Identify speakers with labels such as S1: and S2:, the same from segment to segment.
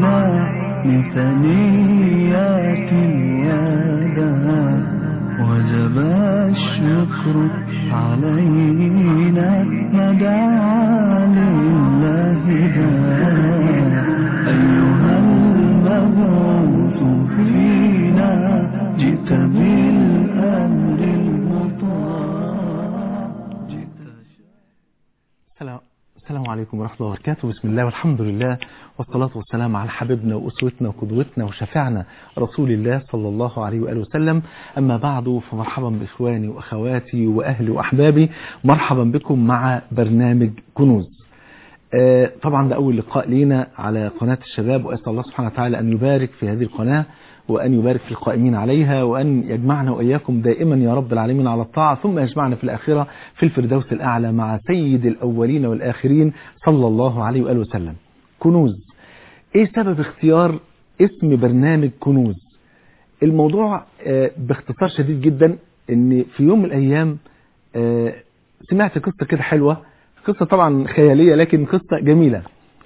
S1: علينا لثنيات يدها وجب الشكر علينا ندعى لله دانا أيها المبعوث فينا جئت بالأمر المطاع
S2: السلام السلام عليكم ورحمة الله وبركاته بسم الله والحمد لله والصلاة والسلام على حبيبنا وأسوتنا وقدوتنا وشفعنا رسول الله صلى الله عليه وآله وسلم أما بعد فمرحبا بإخواني وأخواتي وأهلي وأحبابي مرحبا بكم مع برنامج كنوز آه، طبعا ده أول لقاء لينا على قناة الشباب وأسأل الله سبحانه وتعالى أن يبارك في هذه القناة وأن يبارك في القائمين عليها وأن يجمعنا وإياكم دائما يا رب العالمين على الطاعة ثم يجمعنا في الآخرة في الفردوس الأعلى مع سيد الأولين والآخرين صلى الله عليه وآله وسلم كنوز إيه سبب اختيار اسم برنامج كنوز الموضوع آه، باختصار شديد جدا ان في يوم من الايام آه، سمعت قصة كده حلوة قصة طبعا خيالية لكن قصة جميلة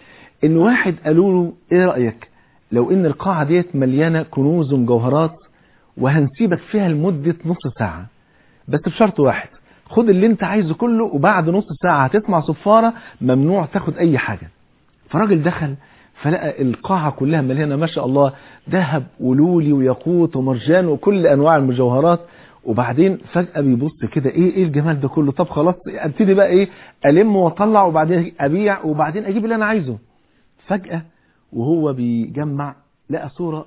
S2: ان واحد قالوا له ايه رأيك لو ان القاعة ديت مليانة كنوز ومجوهرات وهنسيبك فيها لمدة نص ساعة بس بشرط واحد خد اللي انت عايزه كله وبعد نص ساعة هتسمع صفارة ممنوع تاخد اي حاجة فراجل دخل فلقى القاعة كلها مليانة ما شاء الله ذهب ولولي وياقوت ومرجان وكل انواع المجوهرات وبعدين فجأة بيبص كده ايه ايه الجمال ده كله طب خلاص ابتدي بقى ايه الم واطلع وبعدين ابيع وبعدين اجيب اللي انا عايزه فجأة وهو بيجمع لقى صورة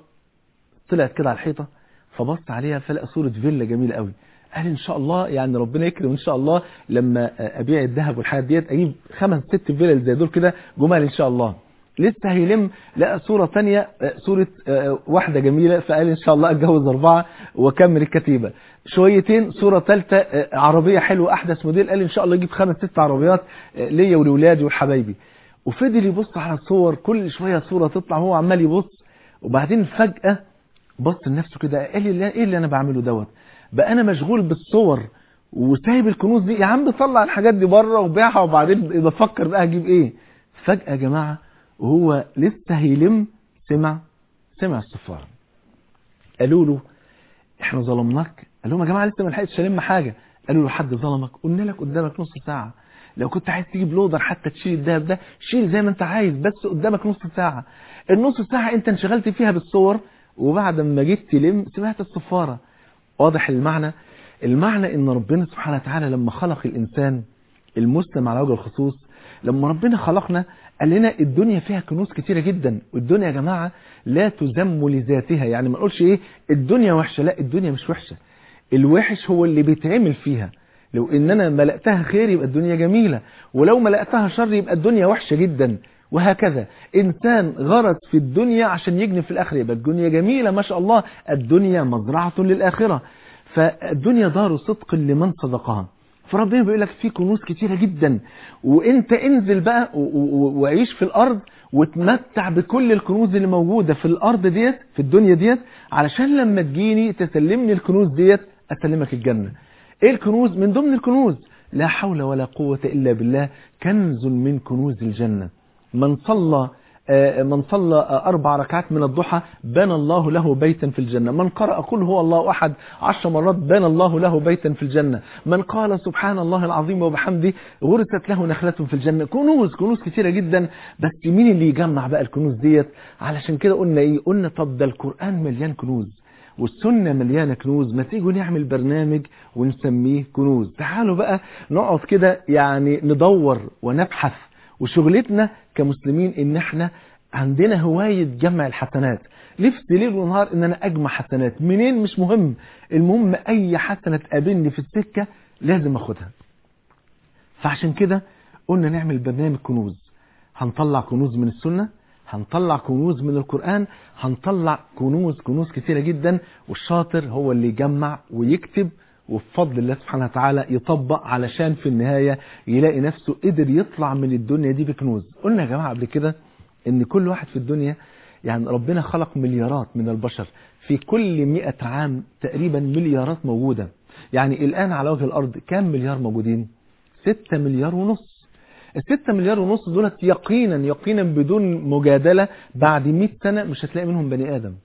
S2: طلعت كده على الحيطة فبص عليها فلقى صورة فيلا جميلة قوي قال ان شاء الله يعني ربنا يكرم ان شاء الله لما ابيع الذهب والحاجات ديت اجيب خمس ست فيلل زي دول كده جمال ان شاء الله لسه هيلم لقى صورة تانية صورة واحدة جميلة فقال ان شاء الله اتجوز اربعة واكمل الكتيبة شويتين صورة ثالثة عربية حلوة احدث موديل قال ان شاء الله اجيب خمس ست عربيات ليا ولولادي وحبايبي وفضل يبص على الصور كل شوية صورة تطلع وهو عمال يبص وبعدين فجأة بص لنفسه كده قال لي ايه اللي انا بعمله دوت بقى انا مشغول بالصور وسايب الكنوز دي يا عم طلع الحاجات دي بره وبيعها وبعدين بفكر بقى اجيب ايه فجأة يا جماعة وهو لسه هيلم سمع سمع الصفارة قالوا له احنا ظلمناك قال لهم يا جماعة لسه ما لحقتش الم حاجة قالوا له حد ظلمك قلنا لك قدامك نص ساعة لو كنت عايز تجيب لودر حتى تشيل الدهب ده شيل زي ما انت عايز بس قدامك نص ساعة النص ساعة انت انشغلت فيها بالصور وبعد ما جيت تلم سمعت الصفارة واضح المعنى المعنى ان ربنا سبحانه وتعالى لما خلق الانسان المسلم على وجه الخصوص لما ربنا خلقنا قال لنا الدنيا فيها كنوز كتيرة جدا والدنيا يا جماعة لا تذم لذاتها يعني ما نقولش ايه الدنيا وحشة لا الدنيا مش وحشة الوحش هو اللي بيتعمل فيها لو ان انا ملأتها خير يبقى الدنيا جميلة ولو ملأتها شر يبقى الدنيا وحشة جدا وهكذا إنسان غرس في الدنيا عشان يجني في الآخرة يبقى الدنيا جميلة ما شاء الله الدنيا مزرعة للآخرة فالدنيا دار صدق لمن صدقها فربنا بيقول لك في كنوز كتيرة جدا وانت انزل بقى وعيش في الارض وتمتع بكل الكنوز اللي موجودة في الارض ديت في الدنيا ديت علشان لما تجيني تسلمني الكنوز ديت اسلمك الجنة ايه الكنوز من ضمن الكنوز لا حول ولا قوة الا بالله كنز من كنوز الجنة من صلى من صلى أربع ركعات من الضحى بنى الله له بيتا في الجنة من قرأ قل هو الله أحد عشر مرات بنى الله له بيتا في الجنة من قال سبحان الله العظيم وبحمده غرست له نخلة في الجنة كنوز كنوز كثيرة جدا بس مين اللي يجمع بقى الكنوز ديت علشان كده قلنا ايه قلنا طب ده القرآن مليان كنوز والسنة مليانة كنوز ما تيجوا نعمل برنامج ونسميه كنوز تعالوا بقى نقعد كده يعني ندور ونبحث وشغلتنا كمسلمين ان احنا عندنا هواية جمع الحسنات نفسي ليل ونهار ان انا اجمع حسنات منين مش مهم المهم اي حسنة تقابلني في السكة لازم اخدها فعشان كده قلنا نعمل برنامج كنوز هنطلع كنوز من السنة هنطلع كنوز من القرآن هنطلع كنوز كنوز كثيرة جدا والشاطر هو اللي يجمع ويكتب وبفضل الله سبحانه وتعالى يطبق علشان في النهاية يلاقي نفسه قدر يطلع من الدنيا دي بكنوز قلنا يا جماعة قبل كده ان كل واحد في الدنيا يعني ربنا خلق مليارات من البشر في كل مئة عام تقريبا مليارات موجودة يعني الآن على وجه الأرض كام مليار موجودين ستة مليار ونص الستة مليار ونص دولت يقينا يقينا بدون مجادلة بعد 100 سنة مش هتلاقي منهم بني آدم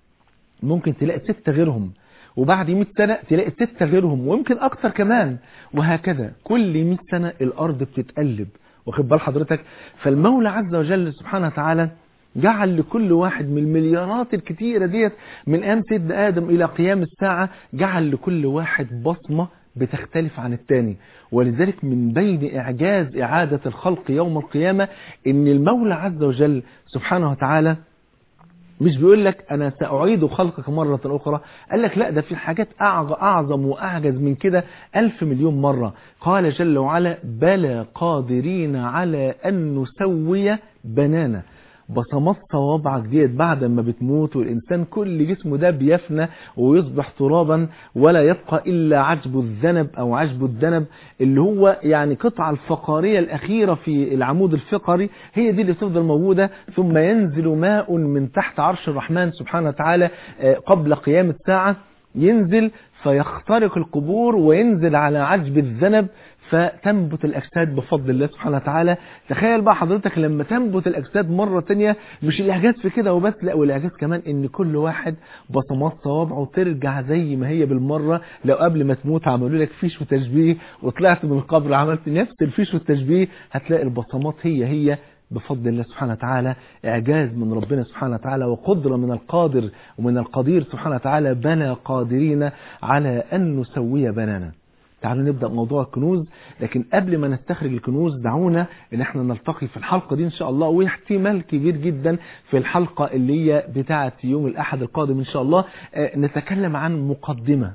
S2: ممكن تلاقي ستة غيرهم وبعد 100 سنة تلاقي ستة غيرهم ويمكن أكتر كمان وهكذا كل 100 سنة الأرض بتتقلب واخد بال حضرتك فالمولى عز وجل سبحانه وتعالى جعل لكل واحد من المليارات الكتيرة ديت من أيام سيدنا آدم إلى قيام الساعة جعل لكل واحد بصمة بتختلف عن التاني ولذلك من بين إعجاز إعادة الخلق يوم القيامة إن المولى عز وجل سبحانه وتعالى مش بيقول لك أنا سأعيد خلقك مرة أخرى قال لك لا ده في حاجات أعظ- أعظم وأعجز من كده ألف مليون مرة قال جل وعلا بلى قادرين على أن نسوي بنانا بصمات صوابعك ديت بعد ما بتموت والإنسان كل جسمه ده بيفنى ويصبح ترابا ولا يبقى إلا عجب الذنب أو عجب الذنب اللي هو يعني قطعة الفقارية الأخيرة في العمود الفقري هي دي اللي تفضل موجودة ثم ينزل ماء من تحت عرش الرحمن سبحانه وتعالى آه، قبل قيام الساعة ينزل فيخترق القبور وينزل على عجب الذنب فتنبت الأجساد بفضل الله سبحانه وتعالى تخيل بقى حضرتك لما تنبت الأجساد مرة تانية مش الإعجاز في كده وبس لا والإعجاز كمان إن كل واحد بصمات صوابعه ترجع زي ما هي بالمرة لو قبل ما تموت عملوا لك فيش وتشبيه وطلعت من القبر عملت نفس الفيش والتشبيه هتلاقي البصمات هي هي بفضل الله سبحانه وتعالى إعجاز من ربنا سبحانه وتعالى وقدرة من القادر ومن القدير سبحانه وتعالى بنى قادرين على أن نسوي بنانا تعالوا نبدأ موضوع الكنوز لكن قبل ما نستخرج الكنوز دعونا ان احنا نلتقي في الحلقة دي ان شاء الله واحتمال كبير جدا في الحلقة اللي هي بتاعة يوم الاحد القادم ان شاء الله آه، نتكلم عن مقدمة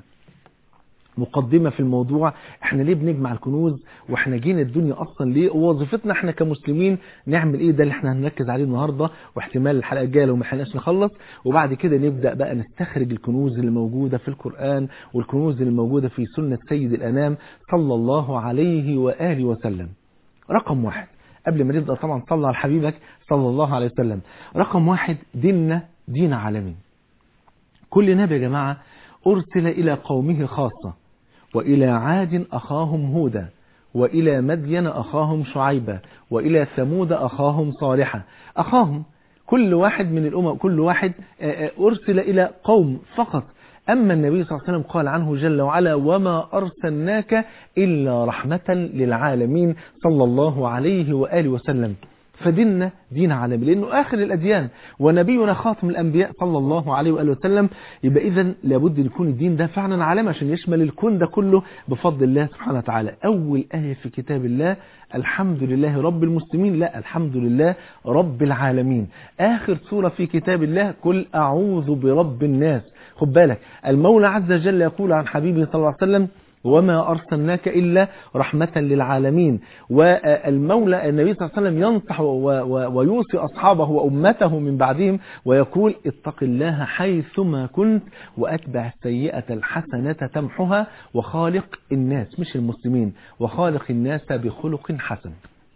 S2: مقدمة في الموضوع احنا ليه بنجمع الكنوز واحنا جينا الدنيا اصلا ليه ووظيفتنا احنا كمسلمين نعمل ايه ده اللي احنا هنركز عليه النهاردة واحتمال الحلقة الجاية لو ما حلناش نخلص وبعد كده نبدأ بقى نستخرج الكنوز اللي موجودة في القرآن والكنوز اللي موجودة في سنة سيد الانام صلى الله عليه وآله وسلم رقم واحد قبل ما نبدأ طبعا صلى على حبيبك صلى الله عليه وسلم رقم واحد ديننا دين عالمي كل نبي يا جماعة أرسل إلى قومه خاصة وإلى عاد أخاهم هودا وإلى مدين أخاهم شعيبة وإلى ثمود أخاهم صالحة أخاهم كل واحد من الأمم كل واحد آه، آه، أرسل إلى قوم فقط أما النبي صلى الله عليه وسلم قال عنه جل وعلا وما أرسلناك إلا رحمة للعالمين صلى الله عليه وآله وسلم فديننا دين عالمي لأنه آخر الأديان ونبينا خاتم الأنبياء صلى الله عليه وآله وسلم يبقى إذا لابد أن يكون الدين ده فعلا عالمي عشان يشمل الكون ده كله بفضل الله سبحانه وتعالى أول آية في كتاب الله الحمد لله رب المسلمين لا الحمد لله رب العالمين آخر سورة في كتاب الله قل أعوذ برب الناس خد بالك المولى عز وجل يقول عن حبيبه صلى الله عليه وسلم وما أرسلناك إلا رحمة للعالمين والمولى النبي صلى الله عليه وسلم ينصح و- و- ويوصي أصحابه وأمته من بعدهم ويقول اتق الله حيثما كنت وأتبع السيئة الحسنة تمحها وخالق الناس مش المسلمين وخالق الناس بخلق حسن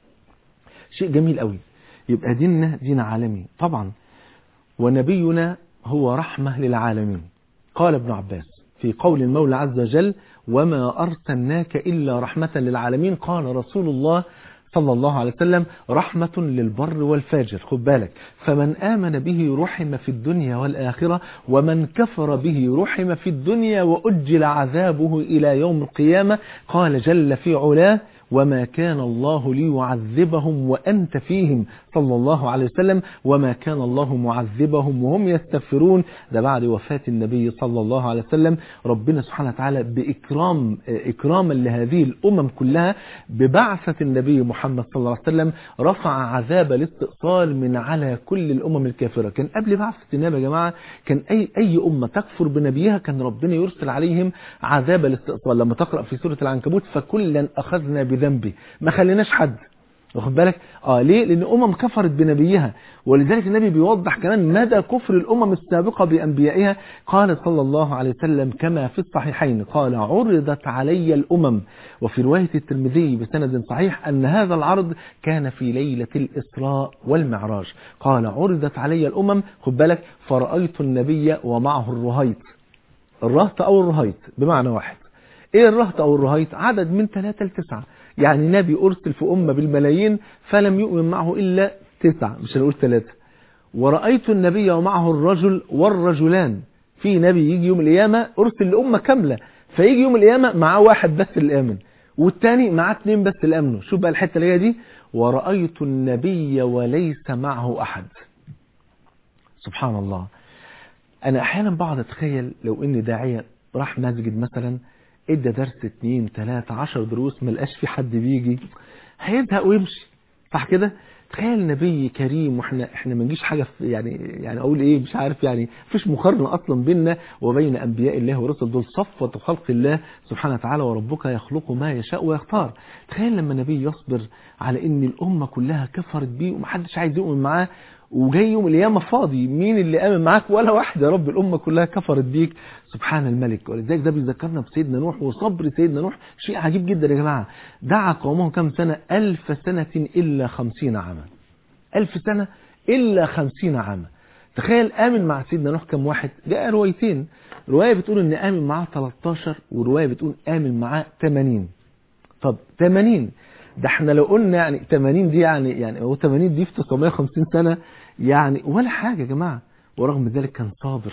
S2: شيء جميل قوي يبقى ديننا دين عالمي طبعا ونبينا هو رحمة للعالمين قال ابن عباس في قول المولى عز وجل وما أرسلناك إلا رحمة للعالمين قال رسول الله صلى الله عليه وسلم رحمة للبر والفاجر خد بالك فمن آمن به رحم في الدنيا والآخرة ومن كفر به رحم في الدنيا وأجل عذابه إلى يوم القيامة قال جل في علاه وما كان الله ليعذبهم وأنت فيهم صلى الله عليه وسلم وما كان الله معذبهم وهم يستغفرون ده بعد وفاة النبي صلى الله عليه وسلم ربنا سبحانه وتعالى بإكرام إكراما لهذه الأمم كلها ببعثة النبي محمد صلى الله عليه وسلم رفع عذاب الاستئصال من على كل الأمم الكافرة كان قبل بعثة النبي يا جماعة كان أي أي أمة تكفر بنبيها كان ربنا يرسل عليهم عذاب الاستئصال لما تقرأ في سورة العنكبوت فكلا أخذنا بذنبه ما خليناش حد واخد بالك اه ليه لان امم كفرت بنبيها ولذلك النبي بيوضح كمان مدى كفر الامم السابقه بانبيائها قال صلى الله عليه وسلم كما في الصحيحين قال عرضت علي الامم وفي روايه الترمذي بسند صحيح ان هذا العرض كان في ليله الاسراء والمعراج قال عرضت علي الامم خد بالك فرايت النبي ومعه الرهيط الرهط او الرهيط بمعنى واحد ايه الرهط او الرهيط عدد من ثلاثة لتسعة يعني نبي أرسل في أمة بالملايين فلم يؤمن معه إلا تسعة مش هنقول ثلاثة ورأيت النبي ومعه الرجل والرجلان في نبي يجي يوم القيامة أرسل لأمة كاملة فيجي يوم القيامة معاه واحد بس اللي آمن والتاني معاه اتنين بس اللي آمنوا شوف بقى الحتة اللي هي دي ورأيت النبي وليس معه أحد سبحان الله أنا أحيانا بقعد أتخيل لو إن داعية راح مسجد مثلا ادى درس اتنين تلاتة عشر دروس ما لقاش في حد بيجي هيزهق ويمشي صح كده تخيل نبي كريم واحنا احنا ما نجيش حاجه في يعني يعني اقول ايه مش عارف يعني مفيش مقارنه اصلا بيننا وبين انبياء الله ورسل دول صفوه خلق الله سبحانه وتعالى وربك يخلق ما يشاء ويختار تخيل لما نبي يصبر على ان الامه كلها كفرت بيه ومحدش عايز يؤمن معاه وجاي يوم القيامة فاضي مين اللي آمن معاك ولا واحد يا رب الأمة كلها كفرت بيك سبحان الملك ولذلك ده بيذكرنا بسيدنا نوح وصبر سيدنا نوح شيء عجيب جدا يا جماعة دعا قومه كم سنة ألف سنة إلا خمسين عاما ألف سنة إلا خمسين عاما تخيل آمن مع سيدنا نوح كم واحد جاء روايتين رواية بتقول إن آمن معاه 13 ورواية بتقول آمن معاه 80 طب 80 ده احنا لو قلنا يعني 80 دي يعني يعني هو 80 دي في 950 سنة يعني ولا حاجة يا جماعة ورغم ذلك كان صابر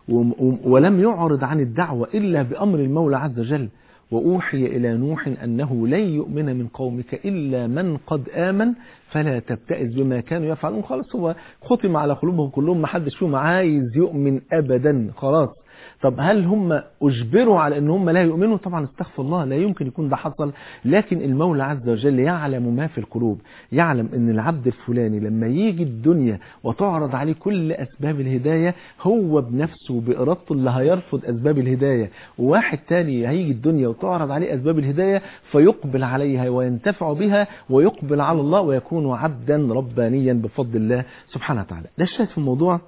S2: ولم يعرض عن الدعوة إلا بأمر المولى عز وجل وأوحي إلى نوح أنه لن يؤمن من قومك إلا من قد آمن فلا تبتئس بما كانوا يفعلون خلاص هو ختم على قلوبهم كلهم ما حدش فيهم عايز يؤمن أبدا خلاص طب هل هم أجبروا على أن هم لا يؤمنوا طبعا استغفر الله لا يمكن يكون ده حصل لكن المولى عز وجل يعلم ما في القلوب يعلم أن العبد الفلاني لما يجي الدنيا وتعرض عليه كل أسباب الهداية هو بنفسه بإرادته اللي هيرفض أسباب الهداية وواحد تاني هيجي الدنيا وتعرض عليه أسباب الهداية فيقبل عليها وينتفع بها ويقبل على الله ويكون عبدا ربانيا بفضل الله سبحانه وتعالى ده الشاهد في الموضوع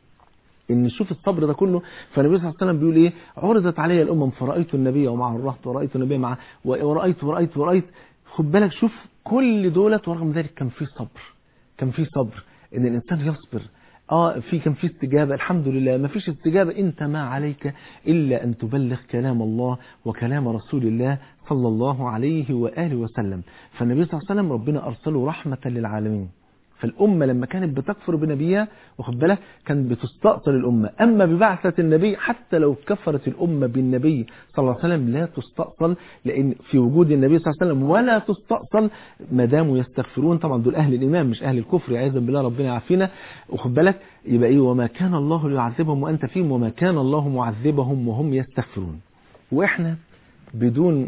S2: ان شوف الصبر ده كله فالنبي صلى الله عليه وسلم بيقول ايه عرضت علي الامم فرايت النبي ومعه الرهط ورايت النبي معه ورايت ورايت ورايت خد بالك شوف كل دولت ورغم ذلك كان في صبر كان في صبر ان الانسان يصبر اه في كان في استجابة الحمد لله ما فيش استجابة انت ما عليك الا ان تبلغ كلام الله وكلام رسول الله صلى الله عليه وآله وسلم فالنبي صلى الله عليه وسلم ربنا ارسله رحمة للعالمين فالأمة لما كانت بتكفر بنبيها واخد بالك كانت بتستأصل الأمة أما ببعثة النبي حتى لو كفرت الأمة بالنبي صلى الله عليه وسلم لا تستأصل لأن في وجود النبي صلى الله عليه وسلم ولا تستأصل ما داموا يستغفرون طبعا دول أهل الإيمان مش أهل الكفر عياذا بالله ربنا يعافينا واخد بالك يبقى إيه وما كان الله ليعذبهم وأنت فيهم وما كان الله معذبهم وهم يستغفرون وإحنا بدون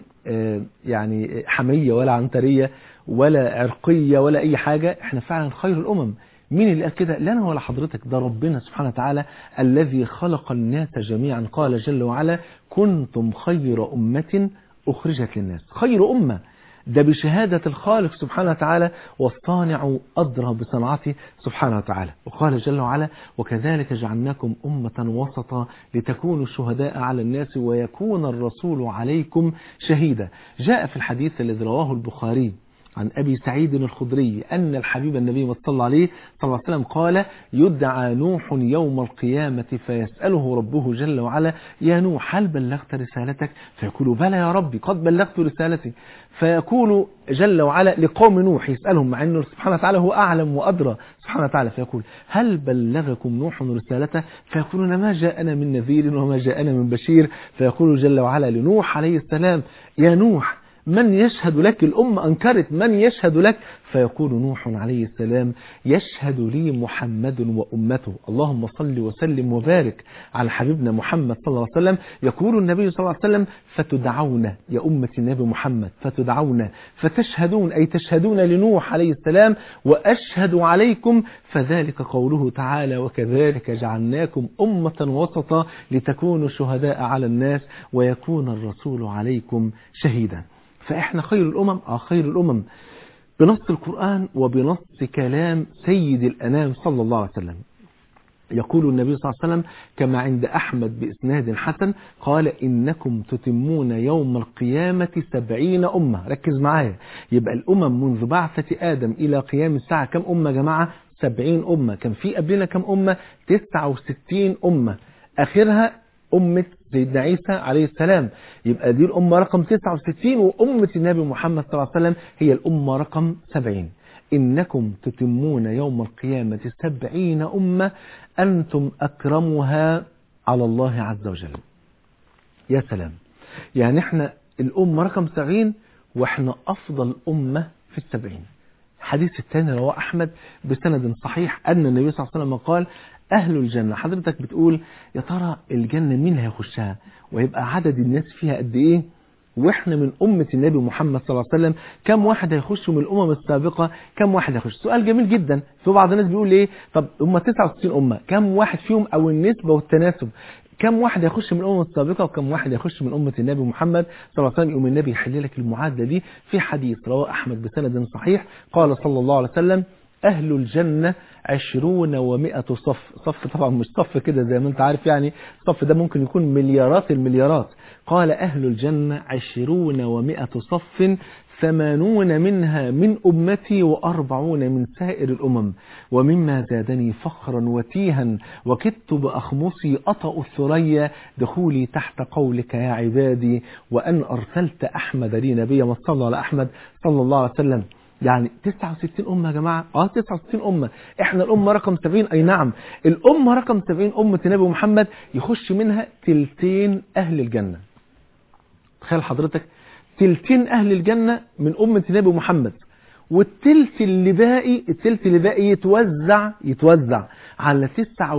S2: يعني حمية ولا عنترية ولا عرقية ولا أي حاجة احنا فعلا خير الأمم مين اللي قال كده لا أنا ولا حضرتك ده ربنا سبحانه وتعالى الذي خلق الناس جميعا قال جل وعلا كنتم خير أمة أخرجت للناس خير أمة ده بشهادة الخالق سبحانه وتعالى والصانع أدرى بصنعته سبحانه وتعالى وقال جل وعلا وكذلك جعلناكم أمة وسطا لتكونوا شهداء على الناس ويكون الرسول عليكم شهيدا جاء في الحديث الذي رواه البخاري عن أبي سعيد الخضري أن الحبيب النبي صلى الله عليه صلى الله عليه وسلم قال يدعى نوح يوم القيامة فيسأله ربه جل وعلا يا نوح هل بلغت رسالتك فيقول بلى يا ربي قد بلغت رسالتي فيقول جل وعلا لقوم نوح يسألهم مع أنه سبحانه وتعالى هو أعلم وأدرى سبحانه وتعالى فيقول هل بلغكم نوح رسالته فيقولون ما جاءنا من نذير وما جاءنا من بشير فيقول جل وعلا لنوح عليه السلام يا نوح من يشهد لك الأمة أنكرت من يشهد لك فيقول نوح عليه السلام يشهد لي محمد وأمته اللهم صل وسلم وبارك على حبيبنا محمد صلى الله عليه وسلم يقول النبي صلى الله عليه وسلم فتدعون يا أمة النبي محمد فتدعون فتشهدون أي تشهدون لنوح عليه السلام وأشهد عليكم فذلك قوله تعالى وكذلك جعلناكم أمة وسطا لتكونوا شهداء على الناس ويكون الرسول عليكم شهيدا فإحنا خير الأمم آه خير الأمم بنص القرآن وبنص كلام سيد الأنام صلى الله عليه وسلم يقول النبي صلى الله عليه وسلم كما عند أحمد بإسناد حسن قال إنكم تتمون يوم القيامة سبعين أمة ركز معايا يبقى الأمم منذ بعثة آدم إلى قيام الساعة كم أمة جماعة سبعين أمة كان في قبلنا كم أمة تسعة وستين أمة آخرها أمة سيدنا عيسى عليه السلام يبقى دي الأمة رقم 69 وأمة النبي محمد صلى الله عليه وسلم هي الأمة رقم 70 إنكم تتمون يوم القيامة سبعين أمة أنتم أكرمها على الله عز وجل يا سلام يعني احنا الأمة رقم 70 واحنا أفضل أمة في السبعين الحديث الثاني رواه أحمد بسند صحيح أن النبي صلى الله عليه وسلم قال أهل الجنة حضرتك بتقول يا ترى الجنة مين هيخشها ويبقى عدد الناس فيها قد إيه واحنا من أمة النبي محمد صلى الله عليه وسلم كم واحد هيخش من الأمم السابقة كم واحد هيخش سؤال جميل جدا في بعض الناس بيقول ايه طب هم 69 أمة كم واحد فيهم أو النسبة والتناسب كم واحد يخش من الأمم السابقة وكم واحد يخش من أمة النبي محمد صلى الله عليه وسلم يقوم النبي يحل لك المعادلة دي في حديث رواه أحمد بسند صحيح قال صلى الله عليه وسلم أهل الجنة عشرون ومائة صف صف طبعا مش صف كده زي ما انت عارف يعني صف ده ممكن يكون مليارات المليارات قال أهل الجنة عشرون ومائة صف ثمانون منها من أمتي وأربعون من سائر الأمم ومما زادني فخرا وتيها وكدت بأخمصي أطأ الثريا دخولي تحت قولك يا عبادي وأن أرسلت أحمد لي نبيا ما صلى على أحمد صلى الله عليه وسلم يعني 69 أمة يا جماعة اه 69 أمة احنا الأمة رقم 70 أي نعم الأمة رقم 70 أمة النبي محمد يخش منها تلتين أهل الجنة تخيل حضرتك تلتين أهل الجنة من أمة النبي محمد والتلت اللي باقي التلت اللي باقي يتوزع يتوزع على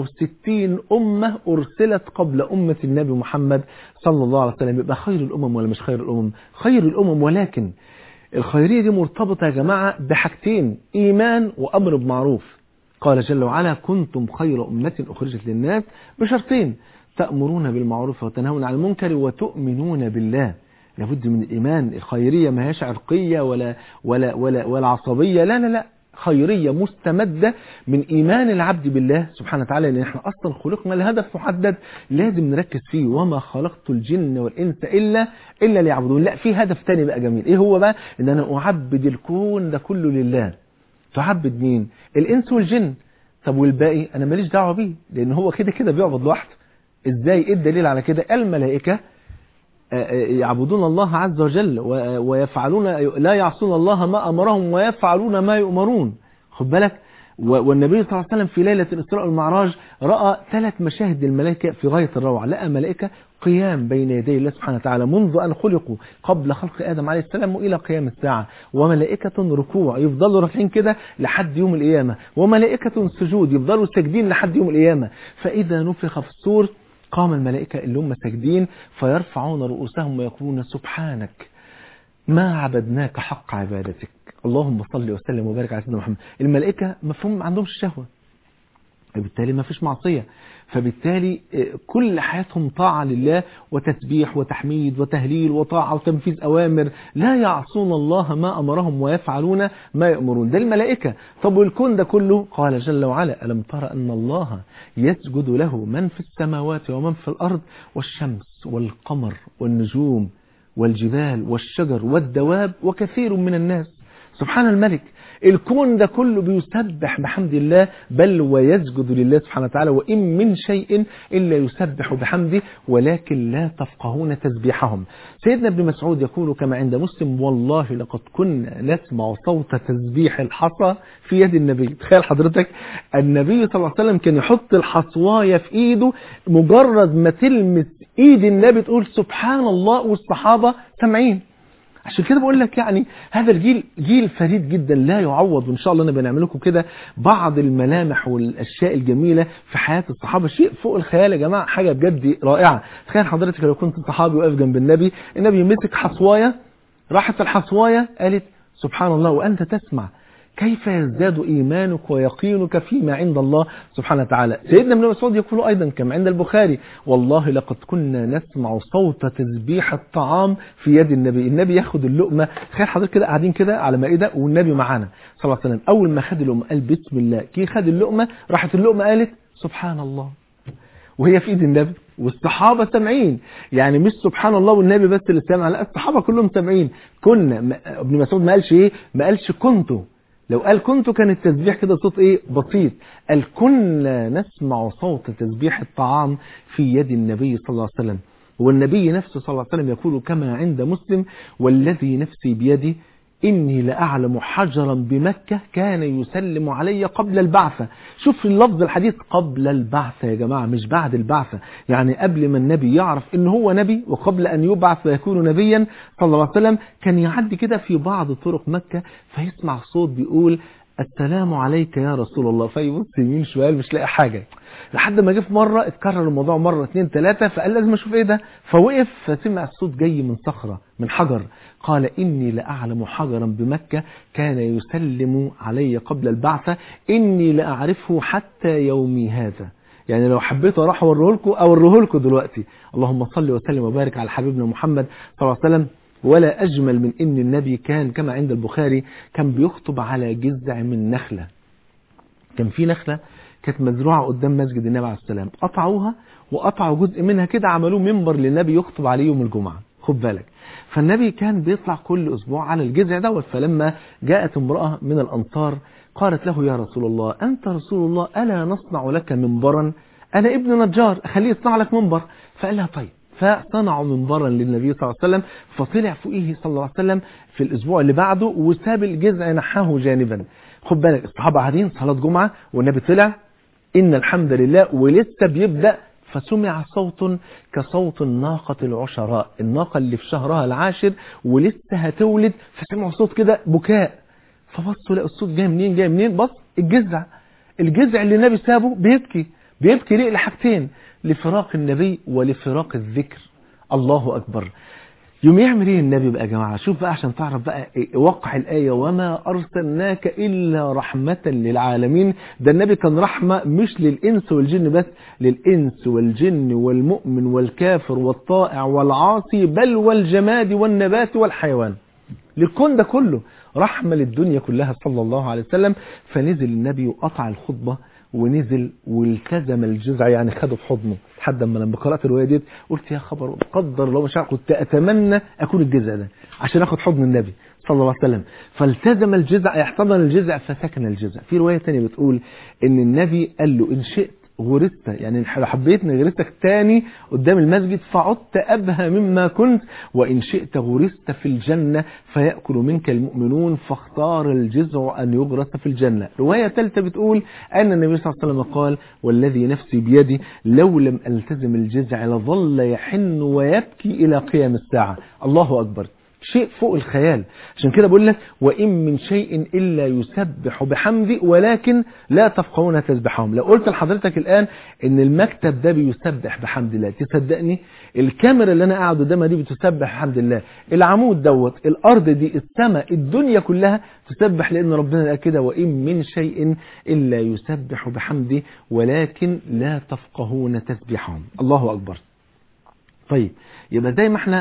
S2: 69 أمة أرسلت قبل أمة النبي محمد صلى الله عليه وسلم يبقى خير الأمم ولا مش خير الأمم خير الأمم ولكن الخيرية دي مرتبطة يا جماعة بحاجتين إيمان وأمر بمعروف قال جل وعلا كنتم خير أمة أخرجت للناس بشرطين تأمرون بالمعروف وتنهون عن المنكر وتؤمنون بالله لابد من الإيمان الخيرية ما هيش عرقية ولا, ولا, ولا, ولا عصبية لا لا لا خيرية مستمدة من إيمان العبد بالله سبحانه وتعالى لأن احنا أصلا خلقنا لهدف محدد لازم نركز فيه وما خلقت الجن والإنس إلا إلا ليعبدون لا في هدف تاني بقى جميل إيه هو بقى إن أنا أعبد الكون ده كله لله تعبد مين الإنس والجن طب والباقي أنا ماليش دعوة بيه لأن هو كده كده بيعبد لوحده إزاي إيه الدليل على كده الملائكة يعبدون الله عز وجل ويفعلون لا يعصون الله ما أمرهم ويفعلون ما يؤمرون خد بالك والنبي صلى الله عليه وسلم في ليلة الإسراء والمعراج رأى ثلاث مشاهد للملائكة في غاية الروعة لقى ملائكة قيام بين يدي الله سبحانه وتعالى منذ أن خلقوا قبل خلق آدم عليه السلام وإلى قيام الساعة وملائكة ركوع يفضلوا راكعين كده لحد يوم القيامة وملائكة سجود يفضلوا ساجدين لحد يوم القيامة فإذا نفخ في الصور قام الملائكة اللي هم ساجدين فيرفعون رؤوسهم ويقولون سبحانك ما عبدناك حق عبادتك اللهم صل وسلم وبارك على سيدنا محمد الملائكة مفهوم ما عندهمش شهوة فبالتالي ما فيش معصية فبالتالي كل حياتهم طاعة لله وتسبيح وتحميد وتهليل وطاعة وتنفيذ أوامر لا يعصون الله ما أمرهم ويفعلون ما يأمرون ده الملائكة طب والكون ده كله قال جل وعلا ألم ترى أن الله يسجد له من في السماوات ومن في الأرض والشمس والقمر والنجوم والجبال والشجر والدواب وكثير من الناس سبحان الملك الكون ده كله بيسبح بحمد الله بل ويسجد لله سبحانه وتعالى وإن من شيء إلا يسبح بحمده ولكن لا تفقهون تسبيحهم سيدنا ابن مسعود يقول كما عند مسلم والله لقد كنا نسمع صوت تسبيح الحصى في يد النبي تخيل حضرتك النبي صلى الله عليه وسلم كان يحط الحصواية في إيده مجرد ما تلمس إيد النبي تقول سبحان الله والصحابة سامعين عشان كده بقول لك يعني هذا الجيل جيل فريد جدا لا يعوض وان شاء الله انا بنعمل لكم كده بعض الملامح والاشياء الجميله في حياه الصحابه شيء فوق الخيال يا جماعه حاجه بجد رائعه تخيل حضرتك لو كنت صحابي واقف جنب النبي النبي مسك حصوايه راحت الحصوايه قالت سبحان الله وانت تسمع كيف يزداد إيمانك ويقينك فيما عند الله سبحانه وتعالى سيدنا ابن مسعود يقول أيضا كما عند البخاري والله لقد كنا نسمع صوت تسبيح الطعام في يد النبي النبي ياخد اللقمة تخيل حضرتك كده قاعدين كده على مائدة والنبي معانا صلى الله عليه وسلم أول ما خد اللقمة قال بسم الله كي خد اللقمة راحت اللقمة قالت سبحان الله وهي في ايد النبي والصحابة سامعين يعني مش سبحان الله والنبي بس اللي سامع لا الصحابة كلهم سامعين كنا ابن مسعود ما قالش ايه ما قالش كنتوا لو قال كنت كان التسبيح كده صوت ايه بسيط قال كنا نسمع صوت تسبيح الطعام في يد النبي صلى الله عليه وسلم والنبي نفسه صلى الله عليه وسلم يقول كما عند مسلم والذي نفسي بيدي إني لأعلم حجرا بمكة كان يسلم علي قبل البعثة شوف اللفظ الحديث قبل البعثة يا جماعة مش بعد البعثة يعني قبل ما النبي يعرف إن هو نبي وقبل أن يبعث ويكون نبيا صلى الله عليه وسلم كان يعدي كده في بعض طرق مكة فيسمع صوت بيقول السلام عليك يا رسول الله فيبص يمين شوال مش لاقي حاجة لحد ما جه في مرة اتكرر الموضوع مرة اتنين تلاتة فقال لازم اشوف ايه ده فوقف فسمع الصوت جاي من صخرة من حجر قال إني لأعلم حجرا بمكة كان يسلم علي قبل البعثة إني لأعرفه حتى يومي هذا يعني لو حبيت اروح اوريه لكم اوريه لكم دلوقتي اللهم صل وسلم وبارك على حبيبنا محمد صلى الله عليه وسلم ولا أجمل من إن النبي كان كما عند البخاري كان بيخطب على جذع من نخلة كان في نخلة كانت مزروعة قدام مسجد النبي عليه السلام قطعوها وقطعوا جزء منها كده عملوه منبر للنبي يخطب عليه يوم الجمعة خد بالك فالنبي كان بيطلع كل أسبوع على الجذع دوت فلما جاءت امرأة من الأنصار قالت له يا رسول الله أنت رسول الله ألا نصنع لك منبرا أنا ابن نجار أخليه يصنع لك منبر فقال لها طيب فصنعوا منبرا للنبي صلى الله عليه وسلم فطلع فوقيه صلى الله عليه وسلم في الأسبوع اللي بعده وساب الجذع نحاه جانبا خد بالك الصحابة قاعدين صلاة جمعة والنبي طلع إن الحمد لله ولسه بيبدأ فسمع صوت كصوت الناقة العشراء الناقة اللي في شهرها العاشر ولسه هتولد فسمعوا صوت كده بكاء فبصوا لقوا الصوت جاي منين جاي منين بص الجذع الجذع اللي النبي سابه بيبكي بيبكي ليه لحاجتين لفراق النبي ولفراق الذكر الله أكبر يوم يعمل ايه النبي بقى يا جماعة شوف بقى عشان تعرف بقى وقع الآية وما أرسلناك إلا رحمة للعالمين ده النبي كان رحمة مش للإنس والجن بس للإنس والجن والمؤمن والكافر والطائع والعاصي بل والجماد والنبات والحيوان للكون ده كله رحمة للدنيا كلها صلى الله عليه وسلم فنزل النبي وقطع الخطبة ونزل والتزم الجزع يعني خده في حضنه لحد ما لما قرات الروايه ديت قلت يا خبر قدر الله مش عارف كنت اتمنى اكون الجزع ده عشان اخد حضن النبي صلى الله عليه وسلم فالتزم الجزع احتضن الجزع فسكن الجزع في روايه ثانيه بتقول ان النبي قال له ان شئت غرست يعني لو حبيت نغرستك تاني قدام المسجد فعدت أبهى مما كنت وإن شئت غرست في الجنة فيأكل منك المؤمنون فاختار الجزع أن يغرس في الجنة رواية ثالثة بتقول أن النبي صلى الله عليه وسلم قال والذي نفسي بيدي لو لم ألتزم الجزع لظل يحن ويبكي إلى قيام الساعة الله أكبر شيء فوق الخيال عشان كده بقول لك وإن من شيء إلا يسبح بحمدي ولكن لا تفقهون تسبحهم لو قلت لحضرتك الآن إن المكتب ده بيسبح بحمد الله تصدقني الكاميرا اللي أنا قاعد قدامها دي بتسبح بحمد الله العمود دوت الأرض دي السماء الدنيا كلها تسبح لأن ربنا قال كده وإن من شيء إلا يسبح بحمدي ولكن لا تفقهون تسبحهم الله أكبر طيب يبقى زي ما احنا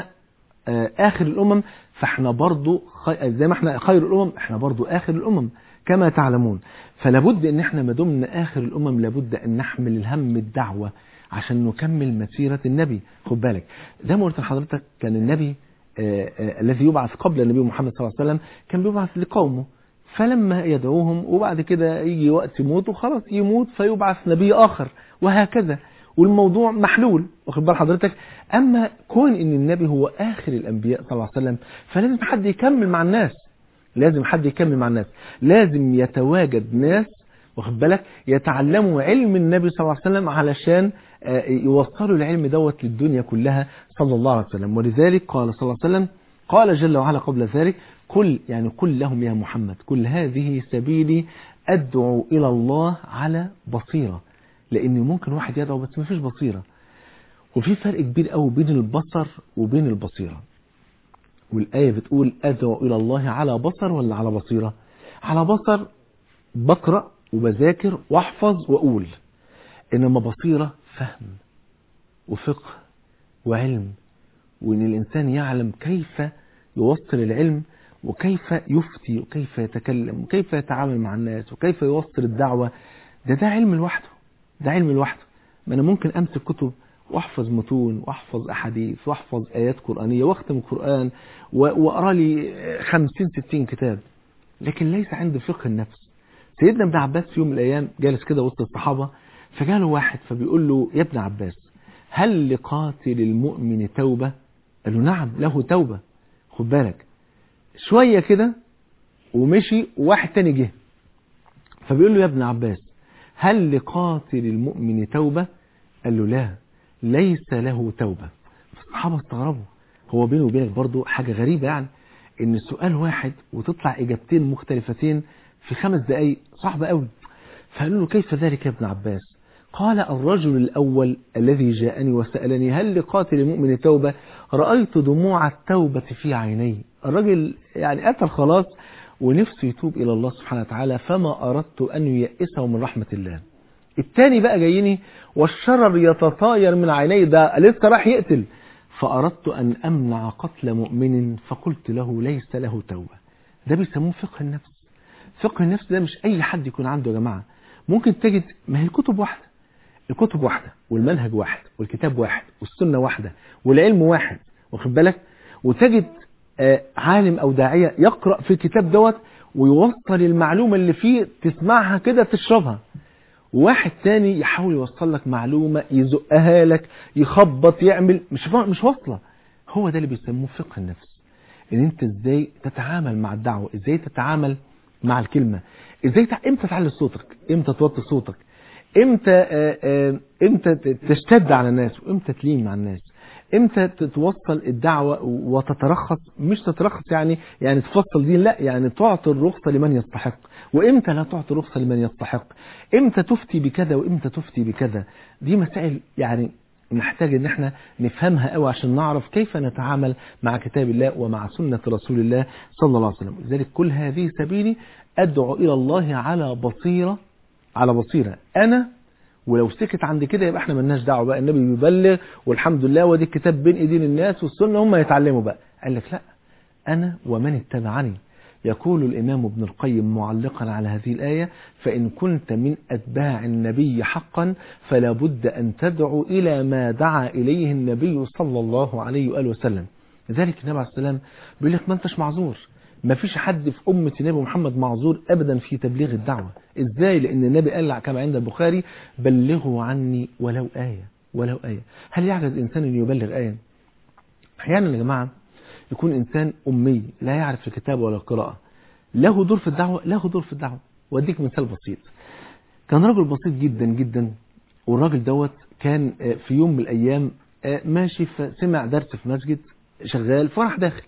S2: آخر الأمم فاحنا برضو خي... زي ما احنا خير الأمم احنا برضو آخر الأمم كما تعلمون فلابد ان احنا ما دمنا آخر الأمم لابد ان نحمل الهم الدعوة عشان نكمل مسيرة النبي خد بالك زي ما قلت لحضرتك كان النبي آآ آآ الذي يبعث قبل النبي محمد صلى الله عليه وسلم كان بيبعث لقومه فلما يدعوهم وبعد كده يجي وقت يموت وخلاص يموت فيبعث نبي آخر وهكذا والموضوع محلول واخد بال حضرتك اما كون ان النبي هو اخر الانبياء صلى الله عليه وسلم فلازم حد يكمل مع الناس لازم حد يكمل مع الناس لازم يتواجد ناس واخد بالك يتعلموا علم النبي صلى الله عليه وسلم علشان يوصلوا العلم دوت للدنيا كلها صلى الله عليه وسلم ولذلك قال صلى الله عليه وسلم قال جل وعلا قبل ذلك كل يعني قل لهم يا محمد كل هذه سبيلي أدعو إلى الله على بصيرة لان ممكن واحد يدعو بس ما فيش بصيرة وفي فرق كبير قوي بين البصر وبين البصيرة والآية بتقول أدعو إلى الله على بصر ولا على بصيرة على بصر بقرأ وبذاكر واحفظ وأقول إنما بصيرة فهم وفقه وعلم وإن الإنسان يعلم كيف يوصل العلم وكيف يفتي وكيف يتكلم وكيف يتعامل مع الناس وكيف يوصل الدعوة ده ده علم لوحده ده علم لوحده ما انا ممكن امسك كتب واحفظ متون واحفظ احاديث واحفظ ايات قرانيه واختم القران واقرا لي 50 60 كتاب لكن ليس عنده فقه النفس سيدنا ابن عباس في يوم من الأيام جالس كده وسط الصحابة فجاله واحد فبيقول له يا ابن عباس هل لقاتل المؤمن توبة قال له نعم له توبة خد بالك شوية كده ومشي وواحد تاني جه فبيقول له يا ابن عباس هل لقاتل المؤمن توبة قال له لا ليس له توبة الصحابة استغربوا هو بينه وبينك برضو حاجة غريبة يعني ان سؤال واحد وتطلع اجابتين مختلفتين في خمس دقايق صعبة قوي فقالوا له كيف ذلك يا ابن عباس قال الرجل الأول الذي جاءني وسألني هل لقاتل المؤمن توبة رأيت دموع التوبة في عيني الرجل يعني قتل خلاص ونفسه يتوب إلى الله سبحانه وتعالى فما أردت أن ييأسه من رحمة الله التاني بقى جايني والشرر يتطاير من عيني ده لسه راح يقتل فأردت أن أمنع قتل مؤمن فقلت له ليس له توبة ده بيسموه فقه النفس فقه النفس ده مش أي حد يكون عنده يا جماعة ممكن تجد ما هي الكتب واحدة الكتب واحدة والمنهج واحد والكتاب واحد والسنة واحدة والعلم واحد واخد بالك وتجد آه عالم أو داعية يقرأ في الكتاب دوت ويوصل المعلومة اللي فيه تسمعها كده تشربها واحد تاني يحاول يوصل لك معلومة يزقها لك يخبط يعمل مش مش واصلة هو ده اللي بيسموه فقه النفس ان انت ازاي تتعامل مع الدعوة ازاي تتعامل مع الكلمة ازاي تع... امتى تعلي صوتك امتى توطي صوتك امتى آآ آآ امتى تشتد على الناس وامتى تلين مع الناس امتى توصل الدعوة وتترخص مش تترخص يعني يعني تفصل دين لا يعني تعطي الرخصة لمن يستحق وامتى لا تعطي رخصة لمن يستحق امتى تفتي بكذا وامتى تفتي بكذا دي مسائل يعني نحتاج ان احنا نفهمها قوي عشان نعرف كيف نتعامل مع كتاب الله ومع سنة رسول الله صلى الله عليه وسلم لذلك كل هذه سبيلي ادعو الى الله على بصيرة على بصيرة انا ولو سكت عند كده يبقى احنا ملناش دعوه بقى النبي بيبلغ والحمد لله ودي الكتاب بين ايدين الناس والسنه هم يتعلموا بقى قال لك لا انا ومن اتبعني يقول الامام ابن القيم معلقا على هذه الايه فان كنت من اتباع النبي حقا فلا بد ان تدعو الى ما دعا اليه النبي صلى الله عليه واله وسلم لذلك النبي عليه السلام بيقول لك ما انتش معذور ما فيش حد في أمة النبي محمد معذور أبدا في تبليغ الدعوة إزاي لأن النبي قال كما عند البخاري بلغوا عني ولو آية ولو آية هل يعجز إنسان أن يبلغ آية أحيانا يا جماعة يكون إنسان أمي لا يعرف الكتاب ولا القراءة له دور في الدعوة له دور في الدعوة وأديك مثال بسيط كان رجل بسيط جدا جدا والراجل دوت كان في يوم من الأيام ماشي فسمع درس في مسجد شغال فراح داخل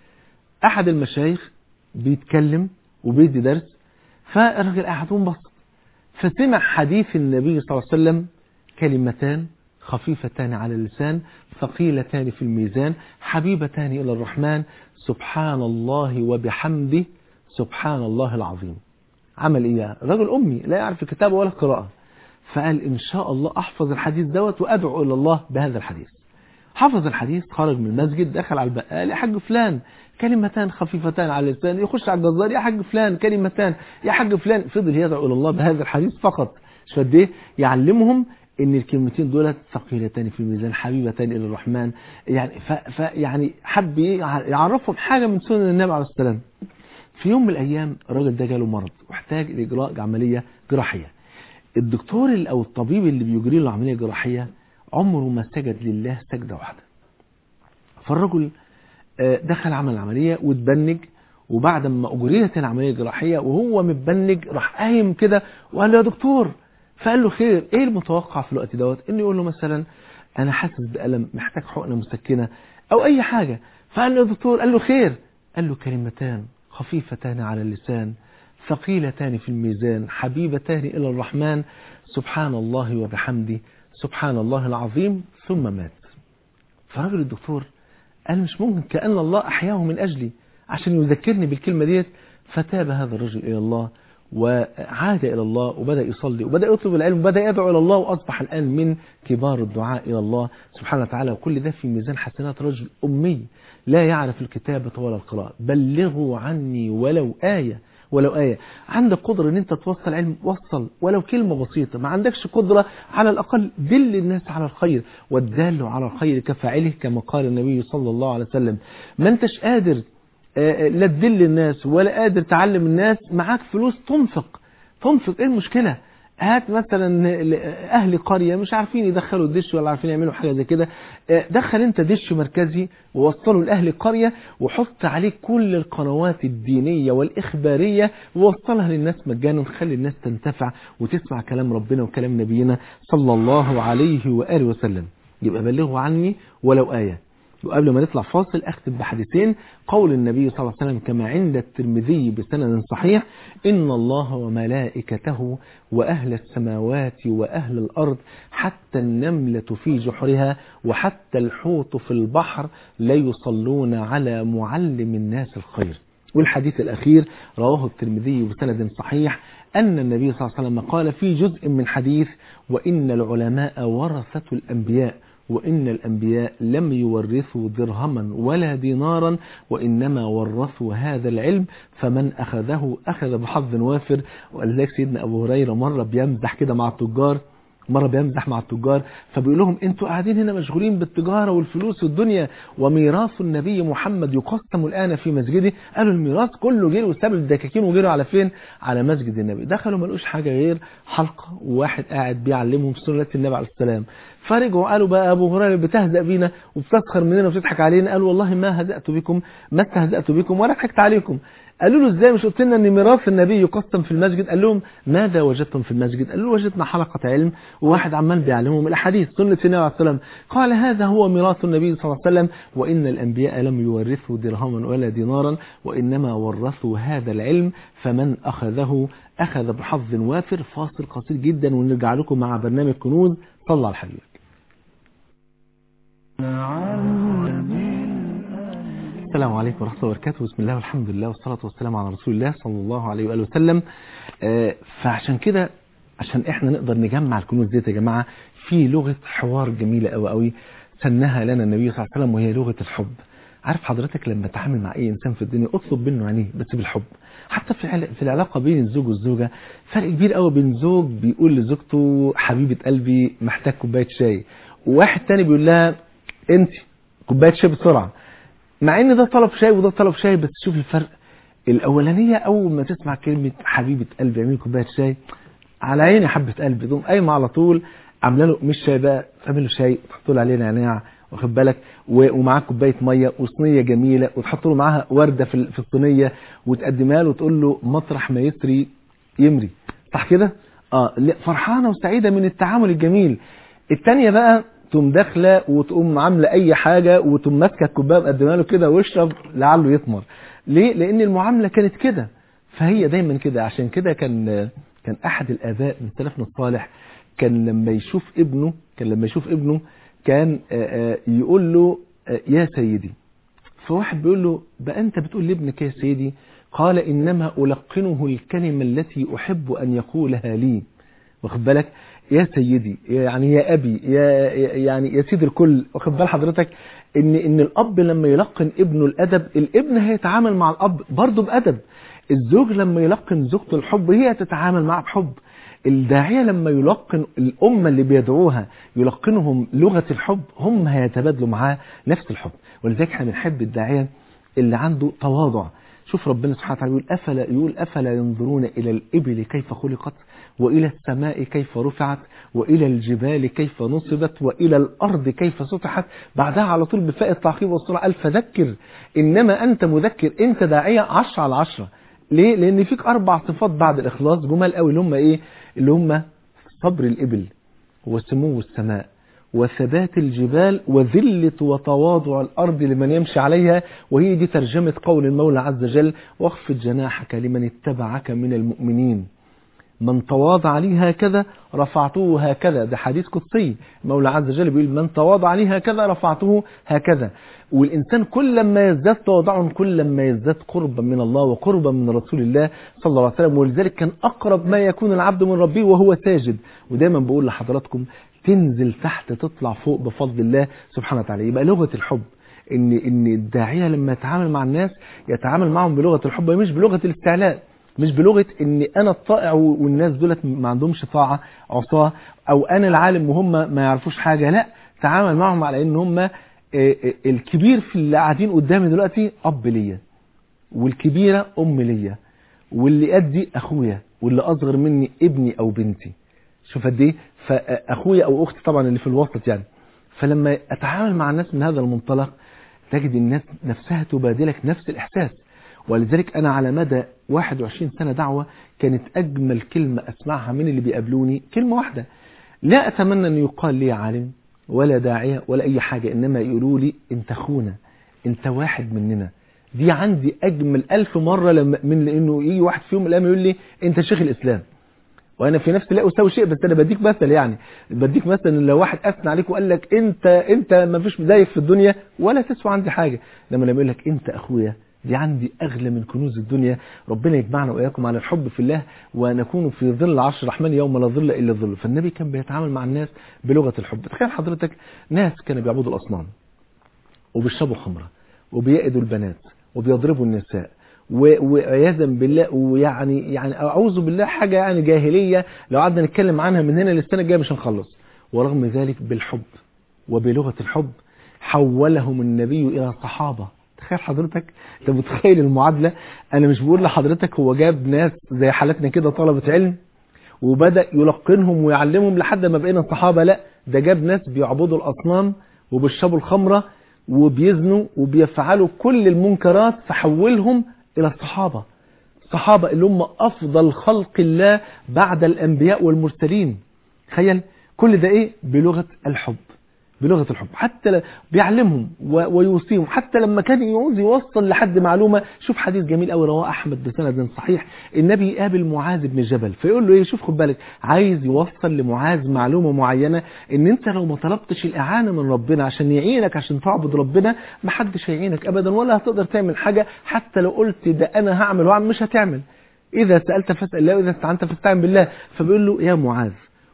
S2: احد المشايخ بيتكلم وبيدي درس فالراجل قاعد وانبسط فسمع حديث النبي صلى الله عليه وسلم كلمتان خفيفتان على اللسان ثقيلتان في الميزان حبيبتان الى الرحمن سبحان الله وبحمده سبحان الله العظيم عمل ايه رجل امي لا يعرف الكتاب ولا القراءه فقال ان شاء الله احفظ الحديث دوت وادعو الى الله بهذا الحديث حفظ الحديث خرج من المسجد دخل على البقال يا حاج فلان كلمتان خفيفتان على اللسان يخش على الجزار يا حاج فلان كلمتان يا حاج فلان فضل يدعو الى الله بهذا الحديث فقط مش قد ايه يعلمهم ان الكلمتين دولت ثقيلتان في الميزان حبيبتان الى الرحمن يعني ف, ف يعني حب يعرفهم حاجه من سنن النبي عليه السلام في يوم من الايام الراجل ده جاله مرض واحتاج لاجراء عمليه جراحيه الدكتور او الطبيب اللي بيجري له عمليه جراحيه عمره ما سجد لله سجدة واحدة فالرجل دخل عمل العملية واتبنج وبعد ما أجريت العملية الجراحية وهو متبنج راح قايم كده وقال له يا دكتور فقال له خير ايه المتوقع في الوقت دوت انه يقول له مثلا انا حاسس بألم محتاج حقنة مسكنة او اي حاجة فقال له يا دكتور قال له خير قال له كلمتان خفيفتان على اللسان ثقيلتان في الميزان حبيبتان إلى الرحمن سبحان الله وبحمده سبحان الله العظيم ثم مات فرجل الدكتور قال مش ممكن كأن الله أحياه من أجلي عشان يذكرني بالكلمة ديت فتاب هذا الرجل إلى الله وعاد إلى الله وبدأ يصلي وبدأ يطلب العلم وبدأ يدعو إلى الله وأصبح الآن من كبار الدعاء إلى الله سبحانه وتعالى وكل ده في ميزان حسنات رجل أمي لا يعرف الكتابة ولا القراءة بلغوا عني ولو آية ولو آية عندك قدرة ان انت توصل علم وصل ولو كلمة بسيطة ما عندكش قدرة على الأقل دل الناس على الخير والدال على الخير كفاعله كما قال النبي صلى الله عليه وسلم ما انتش قادر آه، لا تدل الناس ولا قادر تعلم الناس معاك فلوس تنفق تنفق ايه المشكلة هات مثلا اهل قرية مش عارفين يدخلوا الدش ولا عارفين يعملوا حاجة زي كده آه، دخل انت دش مركزي ووصله لاهل القرية وحط عليه كل القنوات الدينية والاخبارية ووصلها للناس مجانا خلي الناس تنتفع وتسمع كلام ربنا وكلام نبينا صلى الله عليه وآله وسلم يبقى بلغوا عني ولو آية وقبل ما نطلع فاصل أختم بحديثين قول النبي صلى الله عليه وسلم كما عند الترمذي بسند صحيح إن الله وملائكته وأهل السماوات وأهل الأرض حتى النملة في جحرها وحتى الحوت في البحر ليصلون على معلم الناس الخير والحديث الأخير رواه الترمذي بسند صحيح أن النبي صلى الله عليه وسلم قال في جزء من حديث وإن العلماء ورثة الأنبياء وإن الأنبياء لم يورثوا درهما ولا دينارا وإنما ورثوا هذا العلم فمن أخذه أخذ بحظ وافر ولذلك سيدنا أبو هريرة مرة بيمزح كده مع التجار مرة بيمزح مع التجار فبيقول لهم انتوا قاعدين هنا مشغولين بالتجارة والفلوس والدنيا وميراث النبي محمد يقسم الآن في مسجده قالوا الميراث كله جري وساب الدكاكين وجروا على فين على مسجد النبي دخلوا ما لقوش حاجة غير حلقة وواحد قاعد بيعلمهم سنة النبي عليه السلام فرجعوا قالوا بقى أبو هريرة بتهزأ بينا وبتسخر مننا وبتضحك علينا قالوا والله ما هزأت بكم ما استهزأت بكم ولا ضحكت عليكم قالوا له ازاي مش قلت لنا ان ميراث النبي يقسم في المسجد قال لهم ماذا وجدتم في المسجد قالوا له وجدنا حلقة علم وواحد عمال بيعلمهم الاحاديث سنة النبي عليه السلام قال هذا هو ميراث النبي صلى الله عليه وسلم وان الانبياء لم يورثوا درهما ولا دينارا وانما ورثوا هذا العلم فمن اخذه اخذ بحظ وافر فاصل قصير جدا ونرجع لكم مع برنامج كنوز صلى على الحبيب السلام عليكم ورحمة الله وبركاته بسم الله والحمد لله والصلاة والسلام على رسول الله صلى الله عليه وآله وسلم آه، فعشان كده عشان احنا نقدر نجمع الكنوز ديت يا جماعة في لغة حوار جميلة قوي قوي سنها لنا النبي صلى الله عليه وسلم وهي لغة الحب عارف حضرتك لما تتعامل مع اي انسان في الدنيا اطلب منه عينيه بس بالحب حتى في العلا- في العلاقه بين الزوج والزوجه فرق كبير قوي بين زوج بيقول لزوجته حبيبه قلبي محتاج كوبايه شاي وواحد تاني بيقول لها انت كوبايه شاي بسرعه مع ان ده طلب شاي وده طلب شاي بس شوف الفرق الاولانيه اول ما تسمع كلمه حبيبه قلبي اعملي كوبايه شاي على عيني حبه قلبي تقوم قايمه على طول عامله له مش شاي بقى تعمل له شاي وتحط له عليه نعناع واخد بالك و- ومعاه كوبايه ميه وصينيه جميله وتحط له معاها ورده في ال- في الصينيه وتقدمها له وتقول له مطرح ما يسري يمري صح كده اه لا، فرحانه وسعيده من التعامل الجميل التانية بقى تقوم داخله وتقوم عامله اي حاجه وتقوم ماسكه الكوبايه مقدمها له كده واشرب لعله يثمر ليه لان المعامله كانت كده فهي دايما كده عشان كده كان كان احد الاباء من سلفنا الصالح كان لما يشوف ابنه كان لما يشوف ابنه كان آه، آه، يقول له آه، يا سيدي فواحد بيقول له بقى انت بتقول لابنك يا سيدي قال انما القنه الكلمه التي احب ان يقولها لي واخد بالك يا سيدي يعني يا ابي يا يعني يا سيد الكل واخد بال حضرتك ان ان الاب لما يلقن ابنه الادب الابن هيتعامل مع الاب برضه بادب الزوج لما يلقن زوجته الحب هي تتعامل معه بحب الداعية لما يلقن الأمة اللي بيدعوها يلقنهم لغة الحب هم هيتبادلوا معاه نفس الحب ولذلك احنا بنحب الداعية اللي عنده تواضع شوف ربنا سبحانه وتعالى يقول أفلا, يقول أفلا ينظرون إلى الإبل كيف خلقت وإلى السماء كيف رفعت وإلى الجبال كيف نصبت وإلى الأرض كيف سطحت بعدها على طول بفاء التعقيب والسرعة قال فذكر إنما أنت مذكر أنت داعية عشرة على عشرة ليه؟ لأن فيك أربع صفات بعد الإخلاص جمال قوي اللي هم إيه؟ اللي هم صبر الإبل وسمو السماء وثبات الجبال وذلة وتواضع الأرض لمن يمشي عليها وهي دي ترجمة قول المولى عز وجل واخفض جناحك لمن اتبعك من المؤمنين من تواضع لي هكذا رفعته هكذا ده حديث قدسي المولى عز وجل بيقول من تواضع لي هكذا رفعته هكذا والإنسان كل ما يزداد تواضعا كل ما يزداد قربا من الله وقربا من رسول الله صلى الله عليه وسلم ولذلك كان أقرب ما يكون العبد من ربه وهو ساجد ودايما بقول لحضراتكم تنزل تحت تطلع فوق بفضل الله سبحانه وتعالى يبقى لغة الحب ان ان الداعيه لما يتعامل مع الناس يتعامل معهم بلغه الحب مش بلغه الاستعلاء مش بلغه ان انا الطائع والناس دولت ما عندهمش طاعه عصاه او انا العالم وهم ما يعرفوش حاجه لا تعامل معهم على ان هم الكبير في اللي قاعدين قدامي دلوقتي اب ليا والكبيرة أم ليا واللي قدي أخويا واللي أصغر مني ابني أو بنتي شوف قد إيه فأخويا أو أختي طبعا اللي في الوسط يعني فلما أتعامل مع الناس من هذا المنطلق تجد الناس نفسها تبادلك نفس الإحساس ولذلك أنا على مدى 21 سنة دعوة كانت أجمل كلمة أسمعها من اللي بيقابلوني كلمة واحدة لا أتمنى أن يقال لي عالم ولا داعية ولا أي حاجة إنما يقولوا لي أنت أخونا أنت واحد مننا دي عندي أجمل ألف مرة لما من إنه يجي واحد فيهم من الأيام يقول لي أنت شيخ الإسلام وانا في نفسي لا اسوي شيء بس انا بديك مثل يعني بديك مثلا لو واحد اثنى عليك وقال لك انت انت ما فيش زيك في الدنيا ولا تسوى عندي حاجه لما لما يقول لك انت اخويا دي عندي اغلى من كنوز الدنيا ربنا يجمعنا واياكم على الحب في الله ونكون في ظل عرش الرحمن يوم لا ظل الا ظله فالنبي كان بيتعامل مع الناس بلغه الحب تخيل حضرتك ناس كانوا بيعبدوا الاصنام وبيشربوا خمره وبيأذوا البنات وبيضربوا النساء وعياذا بالله ويعني يعني اعوذ بالله حاجه يعني جاهليه لو قعدنا نتكلم عنها من هنا للسنه الجايه مش هنخلص ورغم ذلك بالحب وبلغه الحب حولهم النبي الى صحابه تخيل حضرتك انت متخيل المعادله انا مش بقول لحضرتك هو جاب ناس زي حالتنا كده طلبه علم وبدا يلقنهم ويعلمهم لحد ما بقينا صحابه لا ده جاب ناس بيعبدوا الاصنام وبيشربوا الخمره وبيزنوا وبيفعلوا كل المنكرات فحولهم إلى الصحابة الصحابة اللي هم أفضل خلق الله بعد الأنبياء والمرسلين تخيل كل ده إيه بلغة الحب بلغة الحب حتى ل... بيعلمهم و... ويوصيهم حتى لما كان يعوز يوصل لحد معلومة شوف حديث جميل قوي رواه أحمد بسند صحيح النبي يقابل معاذ بن جبل فيقول له إيه شوف خد بالك عايز يوصل لمعاذ معلومة معينة إن أنت لو ما طلبتش الإعانة من ربنا عشان يعينك عشان تعبد ربنا ما حدش هيعينك أبدا ولا هتقدر تعمل حاجة حتى لو قلت ده أنا هعمل وأعمل مش هتعمل إذا سألت فاسأل الله وإذا استعنت فاستعن بالله فبيقول له يا معاذ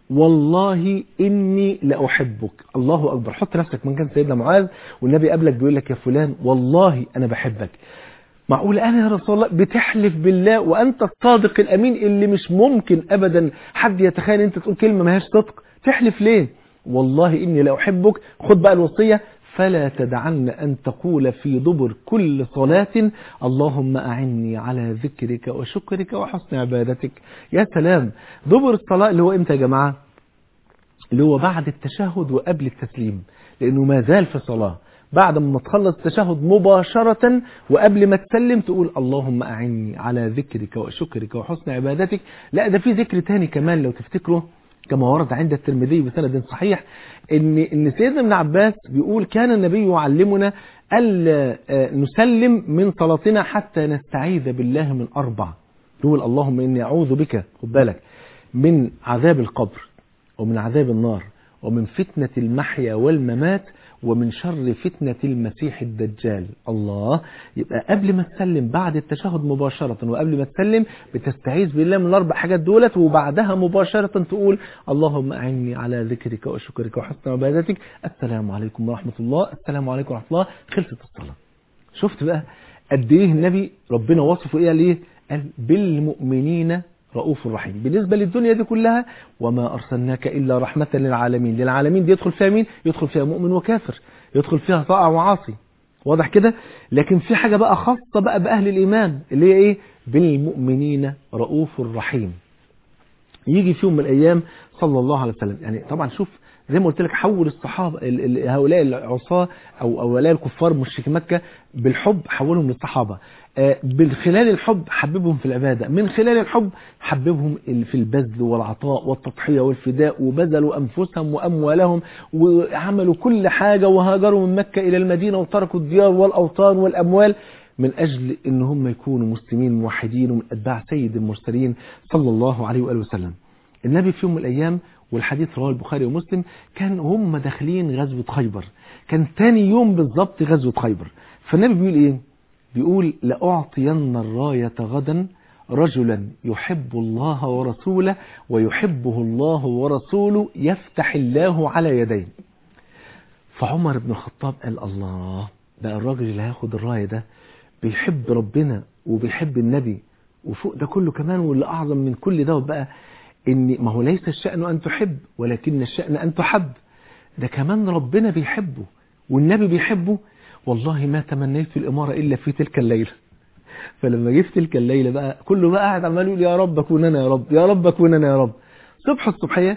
S2: والله إني لأحبك الله أكبر حط نفسك من كان سيدنا معاذ والنبي قبلك بيقول لك يا فلان والله أنا بحبك معقول أنا يا رسول الله بتحلف بالله وأنت الصادق الأمين اللي مش ممكن أبدا حد يتخيل أنت تقول كلمة ما هيش صدق تحلف ليه والله إني لأحبك خد بقى الوصية فلا تدعن أن تقول في دبر كل صلاة اللهم أعني على ذكرك وشكرك وحسن عبادتك يا سلام دبر الصلاة اللي هو إمتى يا جماعة اللي هو بعد التشهد وقبل التسليم لأنه ما زال في صلاة بعد ما تخلص التشهد مباشرة وقبل ما تسلم تقول اللهم أعني على ذكرك وشكرك وحسن عبادتك لا ده في ذكر تاني كمان لو تفتكره كما ورد عند الترمذي بسند صحيح ان ان سيدنا ابن عباس بيقول كان النبي يعلمنا الا نسلم من صلاتنا حتى نستعيذ بالله من اربع يقول اللهم اني اعوذ بك خد بالك من عذاب القبر ومن عذاب النار ومن فتنة المحيا والممات ومن شر فتنة المسيح الدجال الله يبقى قبل ما تسلم بعد التشهد مباشرة وقبل ما تسلم بتستعيذ بالله من الأربع حاجات دولت وبعدها مباشرة تقول اللهم أعني على ذكرك وشكرك وحسن عبادتك السلام عليكم ورحمة الله السلام عليكم ورحمة الله خلصت الصلاة شفت بقى قد ايه النبي ربنا وصفه ايه ليه قال بالمؤمنين رؤوف رحيم بالنسبة للدنيا دي كلها وما أرسلناك إلا رحمة للعالمين للعالمين دي يدخل فيها مين يدخل فيها مؤمن وكافر يدخل فيها طاعة وعاصي واضح كده لكن في حاجة بقى خاصة بقى بأهل الإيمان اللي هي إيه بالمؤمنين رؤوف رحيم يجي في يوم من الأيام صلى الله عليه وسلم يعني طبعا شوف زي ما قلت لك حول الصحابة هؤلاء العصاة أو هؤلاء الكفار مشركي مكة بالحب حولهم للصحابة بالخلال الحب حببهم في العبادة من خلال الحب حببهم في البذل والعطاء والتضحية والفداء وبذلوا أنفسهم وأموالهم وعملوا كل حاجة وهاجروا من مكة إلى المدينة وتركوا الديار والأوطان والأموال من أجل أن هم يكونوا مسلمين موحدين ومن أتباع سيد المرسلين صلى الله عليه وآله وسلم النبي في يوم من الأيام والحديث رواه البخاري ومسلم كان هم داخلين غزوة خيبر كان ثاني يوم بالضبط غزوة خيبر فالنبي بيقول ايه بيقول لأعطين الراية غدا رجلا يحب الله ورسوله ويحبه الله ورسوله يفتح الله على يديه فعمر بن الخطاب قال الله بقى الراجل اللي هياخد الراية ده بيحب ربنا وبيحب النبي وفوق ده كله كمان واللي أعظم من كل ده بقى ان ما هو ليس الشأن أن تحب ولكن الشأن أن تحب ده كمان ربنا بيحبه والنبي بيحبه والله ما تمنيت الإمارة إلا في تلك الليلة فلما جه في تلك الليلة بقى كله بقى قاعد عمال يقول يا رب أكون أنا يا رب يا رب أكون أنا يا رب صبح الصبحية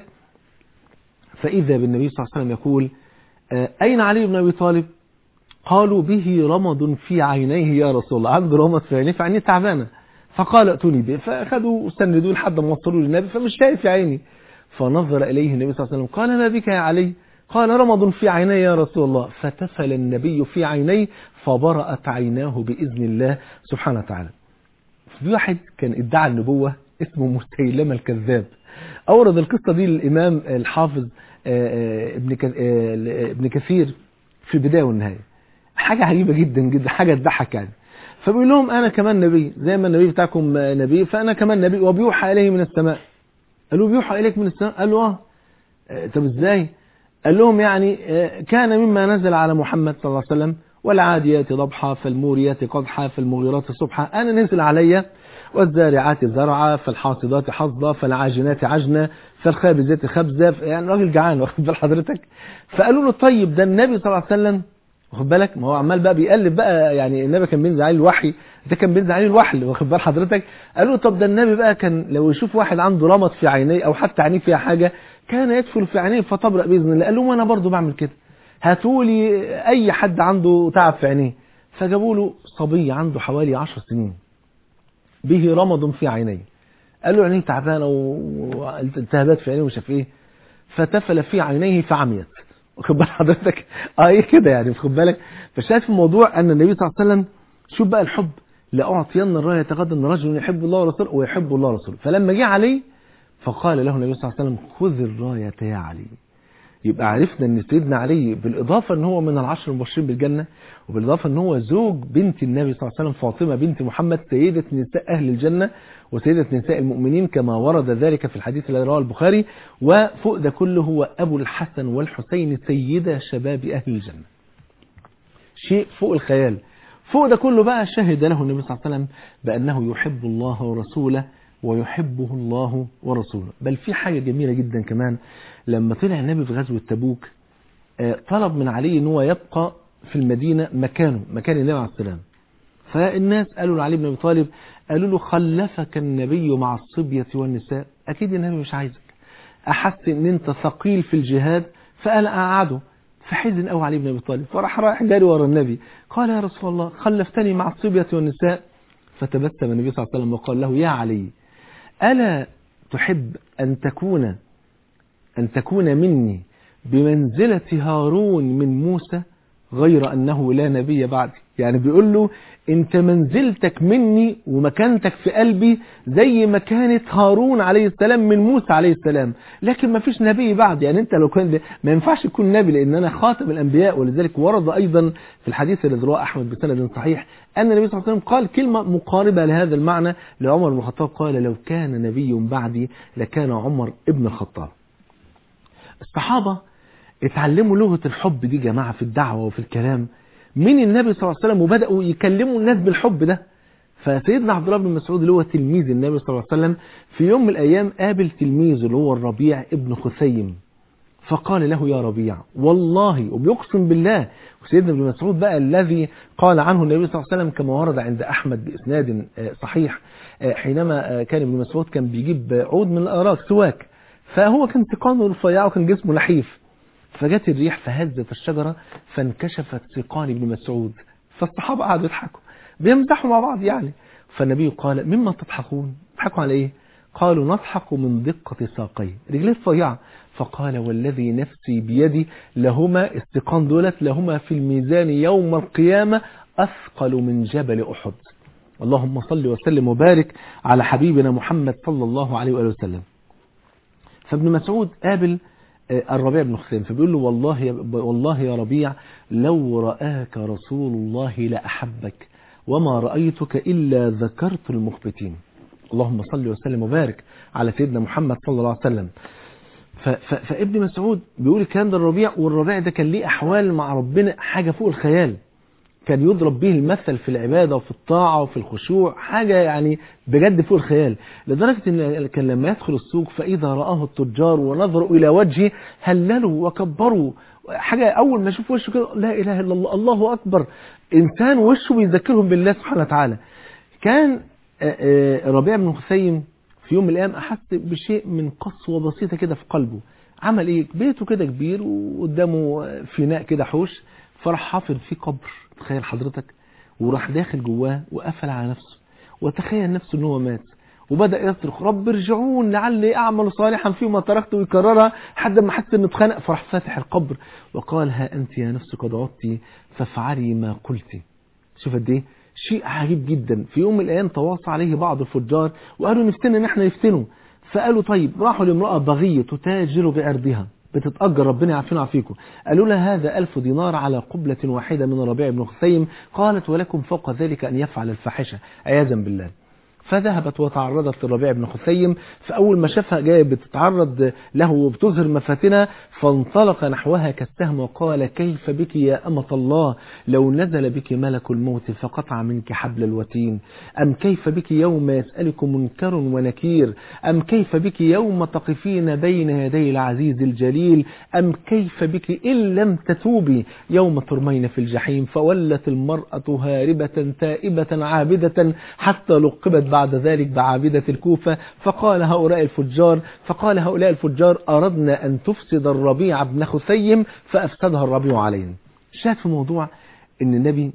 S2: فإذا بالنبي صلى الله عليه وسلم يقول آه، أين علي بن أبي طالب قالوا به رمض في عينيه يا رسول الله عنده رمض في عينيه فعينيه تعبانة فقال ائتوني به فأخذوا سندوه لحد ما وصلوا للنبي فمش شايف عيني فنظر إليه النبي صلى الله عليه وسلم قال ما بك يا علي قال رمض في عيني يا رسول الله فتفل النبي في عينيه فبرأت عيناه بإذن الله سبحانه وتعالى في واحد كان ادعى النبوة اسمه مسيلمة الكذاب أورد القصة دي للإمام الحافظ آه، آه، ابن ك- آه، ابن كثير في البداية والنهاية حاجة عجيبة جدا جدا حاجة تضحك يعني فبيقول لهم أنا كمان نبي زي ما النبي بتاعكم نبي فأنا كمان نبي وبيوحى إليه من السماء قالوا بيوحى إليك من السماء قال له آه آه، طب إزاي قال لهم يعني آه، كان مما نزل على محمد صلى الله عليه وسلم والعاديات ضبحا فالموريات قدحا فالمغيرات صبحا أنا نزل علي والزارعات زرعا فالحاصدات حصدا فالعاجنات عجنا فالخابزات خبزة يعني راجل جعان واخد بال حضرتك فقالوا له طيب ده النبي صلى الله عليه وسلم واخد بالك ما هو عمال بقى بيقلب بقى يعني النبي كان بينزل عليه الوحي ده كان بينزل عليه الوحل واخد بال حضرتك قالوا له طب ده النبي بقى كان لو يشوف واحد عنده رمط في عينيه او حتى عينيه فيها حاجه كان يدخل في عينيه فتبرأ باذن الله قال لهم انا برضو بعمل كده هاتوا لي اي حد عنده تعب في عينيه فجابوا له صبي عنده حوالي 10 سنين به رمض في عينيه قال له عينيه تعبانه و- والتهابات في عينيه ومش عارف ايه فتفل في عينيه فعميت واخد بال حضرتك اه ايه كده يعني واخد بالك فشاهد في الموضوع ان النبي صلى الله عليه وسلم شوف بقى الحب لاعطين الرايه غدا رجل يحب الله ورسوله ويحب الله ورسوله فلما جه عليه فقال له النبي صلى الله عليه وسلم خذ الرايه يا علي يبقى عرفنا ان سيدنا علي بالاضافه ان هو من العشر المبشرين بالجنه وبالاضافه ان هو زوج بنت النبي صلى الله عليه وسلم فاطمه بنت محمد سيده نساء اهل الجنه وسيده نساء المؤمنين كما ورد ذلك في الحديث الذي رواه البخاري وفوق ده كله هو ابو الحسن والحسين سيدا شباب اهل الجنه. شيء فوق الخيال. فوق ده كله بقى شهد له النبي صلى الله عليه وسلم بانه يحب الله ورسوله ويحبه الله ورسوله بل في حاجة جميلة جدا كمان لما طلع النبي في غزوة تبوك آه، طلب من علي ان هو يبقى في المدينة مكانه مكان النبي عليه السلام فالناس قالوا لعلي بن ابي طالب قالوا له خلفك النبي مع الصبية والنساء اكيد النبي مش عايزك احس ان انت ثقيل في الجهاد فقال اقعده فحزن قوي علي بن ابي طالب فراح رايح جاري ورا النبي قال يا رسول الله خلفتني مع الصبية والنساء فتبسم النبي صلى الله عليه وسلم وقال له يا علي ألا تحب أن تكون أن تكون مني بمنزلة هارون من موسى غير أنه لا نبي بعدي يعني بيقول له أنت منزلتك مني ومكانتك في قلبي زي مكانة هارون عليه السلام من موسى عليه السلام لكن ما فيش نبي بعد يعني أنت لو كان ما ينفعش تكون نبي لأن أنا خاتم الأنبياء ولذلك ورد أيضا في الحديث الذي رواه أحمد بسند صحيح أن النبي صلى الله عليه وسلم قال كلمة مقاربة لهذا المعنى لعمر بن الخطاب قال لو كان نبي بعدي لكان عمر ابن الخطاب الصحابة اتعلموا لغة الحب دي جماعة في الدعوة وفي الكلام من النبي صلى الله عليه وسلم وبدأوا يكلموا الناس بالحب ده فسيدنا عبد الله بن مسعود اللي هو تلميذ النبي صلى الله عليه وسلم في يوم من الأيام قابل تلميذه اللي هو الربيع ابن خثيم فقال له يا ربيع والله وبيقسم بالله وسيدنا ابن مسعود بقى الذي قال عنه النبي صلى الله عليه وسلم كما ورد عند أحمد بإسناد صحيح حينما كان ابن مسعود كان بيجيب عود من الأراك سواك فهو كان سقانه رفيع وكان جسمه نحيف فجت الريح فهزت الشجرة فانكشفت سقان ابن مسعود فالصحابة قعدوا يضحكوا بيمزحوا مع بعض يعني فالنبي قال مما تضحكون تضحكوا على ايه قالوا نضحك من دقة ساقيه رجليه رفيعة فقال والذي نفسي بيدي لهما السقان دولت لهما في الميزان يوم القيامة أثقل من جبل أحد اللهم صل وسلم وبارك على حبيبنا محمد صلى الله عليه وآله وسلم فابن مسعود قابل الربيع بن خثيم فبيقول له والله يا والله يا ربيع لو رآك رسول الله لأحبك وما رأيتك إلا ذكرت المخبتين اللهم صل وسلم وبارك على سيدنا محمد صلى الله عليه وسلم فابن مسعود بيقول الكلام ده الربيع والربيع ده كان ليه أحوال مع ربنا حاجة فوق الخيال كان يضرب به المثل في العبادة وفي الطاعة وفي الخشوع حاجة يعني بجد فوق الخيال لدرجة ان كان لما يدخل السوق فإذا رآه التجار ونظروا إلى وجهه هللوا وكبروا حاجة أول ما يشوف وشه كده لا إله إلا الله الله أكبر إنسان وشه بيذكرهم بالله سبحانه وتعالى كان آه، آه، ربيع بن خثيم في يوم من الايام احس بشيء من قسوه بسيطه كده في قلبه عمل ايه بيته كده كبير وقدامه فناء كده حوش فراح حافر فيه قبر تخيل حضرتك وراح داخل جواه وقفل على نفسه وتخيل نفسه ان هو مات وبدا يصرخ رب ارجعون لعلي اعمل صالحا فيما تركت ويكررها لحد ما حس انه اتخنق فراح فاتح القبر وقال ها انت يا نفس قد عدت فافعلي ما قلت شوف قد ايه شيء عجيب جدا في يوم من الايام تواصى عليه بعض الفجار وقالوا نفتن ان احنا نفتنه فقالوا طيب راحوا لامراه بغيه تتاجر بعرضها بتتأجر ربنا يعافينا ويعافيكم قالوا لها هذا ألف دينار على قبلة واحدة من الربيع بن خثيم قالت ولكم فوق ذلك أن يفعل الفاحشة عياذا بالله فذهبت وتعرضت للربيع بن خثيم فأول ما شافها جاية بتتعرض له وبتظهر مفاتنها فانطلق نحوها كالسهم وقال كيف بك يا أمة الله لو نزل بك ملك الموت فقطع منك حبل الوتين أم كيف بك يوم يسألك منكر ونكير أم كيف بك يوم تقفين بين يدي العزيز الجليل أم كيف بك إن لم تتوبي يوم ترمين في الجحيم فولت المرأة هاربة تائبة عابدة حتى لقبت بعد ذلك بعابدة الكوفة فقال هؤلاء الفجار فقال هؤلاء الفجار أردنا أن تفسد الربيع بن خثيم فأفسدها الربيع علينا شاهد في موضوع أن النبي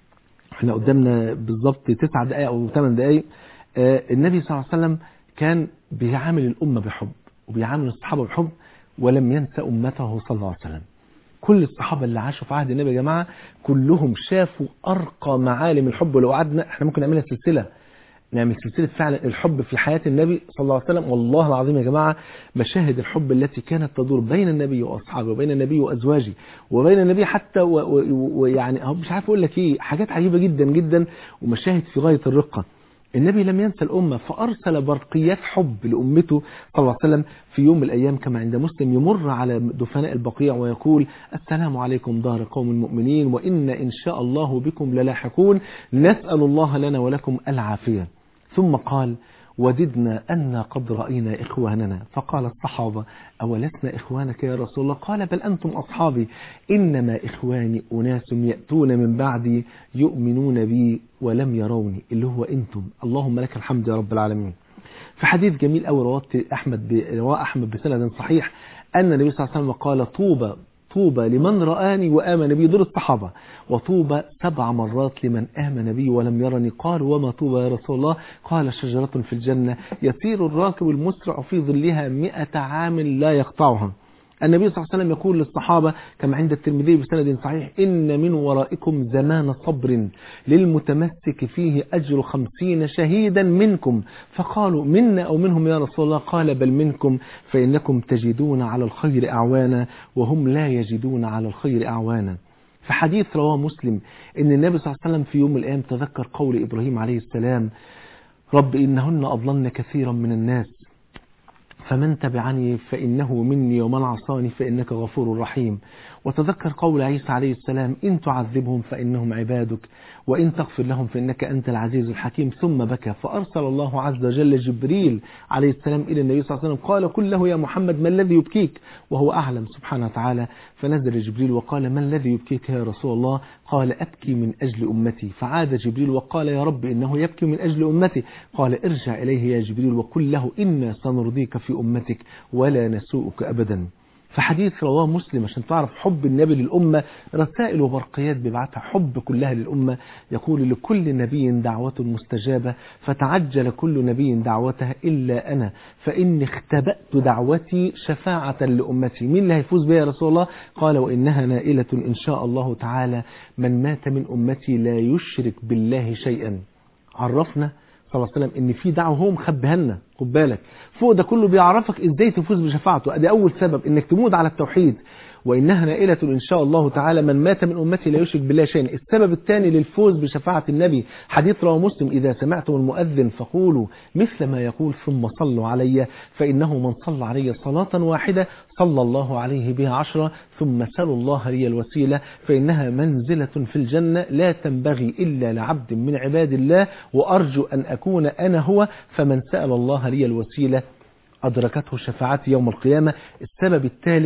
S2: احنا قدامنا بالظبط تسع دقائق أو ثمان دقائق آه النبي صلى الله عليه وسلم كان بيعامل الأمة بحب وبيعامل الصحابة بحب ولم ينسى أمته صلى الله عليه وسلم كل الصحابة اللي عاشوا في عهد النبي يا جماعة كلهم شافوا أرقى معالم الحب ولو قعدنا احنا ممكن نعملها سلسلة نعمل سلسلة فعلا الحب في حياة النبي صلى الله عليه وسلم والله العظيم يا جماعة مشاهد الحب التي كانت تدور بين النبي وأصحابه وبين النبي وأزواجه وبين النبي حتى ويعني مش عارف أقول لك إيه حاجات عجيبة جدا جدا ومشاهد في غاية الرقة النبي لم ينسى الأمة فأرسل برقيات حب لأمته صلى الله عليه وسلم في يوم من الأيام كما عند مسلم يمر على دفناء البقيع ويقول السلام عليكم دار قوم مؤمنين وإن إن شاء الله بكم للاحقون نسأل الله لنا ولكم العافية ثم قال وددنا أن قد رأينا إخواننا فقال الصحابة أولسنا إخوانك يا رسول الله قال بل أنتم أصحابي إنما إخواني أناس يأتون من بعدي يؤمنون بي ولم يروني اللي هو أنتم اللهم لك الحمد يا رب العالمين في حديث جميل أول رواه أحمد رواه أحمد بسند صحيح أن النبي صلى الله عليه وسلم قال طوبى طوبى لمن رآني وآمن بي دول الصحابة وطوبى سبع مرات لمن آمن بي ولم يرني قالوا وما طوبى يا رسول الله قال شجرة في الجنة يسير الراكب المسرع في ظلها مئة عام لا يقطعها النبي صلى الله عليه وسلم يقول للصحابة كما عند الترمذي بسند صحيح إن من ورائكم زمان صبر للمتمسك فيه أجر خمسين شهيدا منكم فقالوا منا أو منهم يا رسول الله قال بل منكم فإنكم تجدون على الخير أعوانا وهم لا يجدون على الخير أعوانا في حديث رواه مسلم إن النبي صلى الله عليه وسلم في يوم من الأيام تذكر قول إبراهيم عليه السلام رب إنهن أضلن كثيرا من الناس فمن تبعني فإنه مني ومن عصاني فإنك غفور رحيم وتذكر قول عيسى عليه السلام إن تعذبهم فإنهم عبادك وإن تغفر لهم فإنك أنت العزيز الحكيم ثم بكى فأرسل الله عز وجل جبريل عليه السلام إلى النبي صلى الله عليه وسلم قال قل له يا محمد ما الذي يبكيك وهو أعلم سبحانه وتعالى فنزل جبريل وقال ما الذي يبكيك يا رسول الله قال أبكي من أجل أمتي فعاد جبريل وقال يا رب إنه يبكي من أجل أمتي قال ارجع إليه يا جبريل وقل له إنا سنرضيك في أمتك ولا نسوءك أبدا فحديث رواه مسلم عشان تعرف حب النبي للأمة رسائل وبرقيات بيبعتها حب كلها للأمة يقول لكل نبي دعوة مستجابة فتعجل كل نبي دعوتها إلا أنا فإني اختبأت دعوتي شفاعة لأمتي مين اللي هيفوز بها يا رسول الله قال وإنها نائلة إن شاء الله تعالى من مات من أمتي لا يشرك بالله شيئا عرفنا صلى الله عليه وسلم ان في دعوه هو مخبيها لنا خد بالك فوق ده كله بيعرفك ازاي تفوز بشفاعته ادي اول سبب انك تموت على التوحيد وانها نائله ان شاء الله تعالى من مات من امتي لا يشرك بالله شيئا السبب الثاني للفوز بشفاعه النبي حديث رواه مسلم اذا سمعتم المؤذن فقولوا مثل ما يقول ثم صلوا علي فانه من صلى علي صلاه واحده صلى الله عليه بها عشرة ثم سلوا الله لي الوسيلة فإنها منزلة في الجنة لا تنبغي إلا لعبد من عباد الله وأرجو أن أكون أنا هو فمن سأل الله لي الوسيلة أدركته شفاعتي يوم القيامة السبب الثالث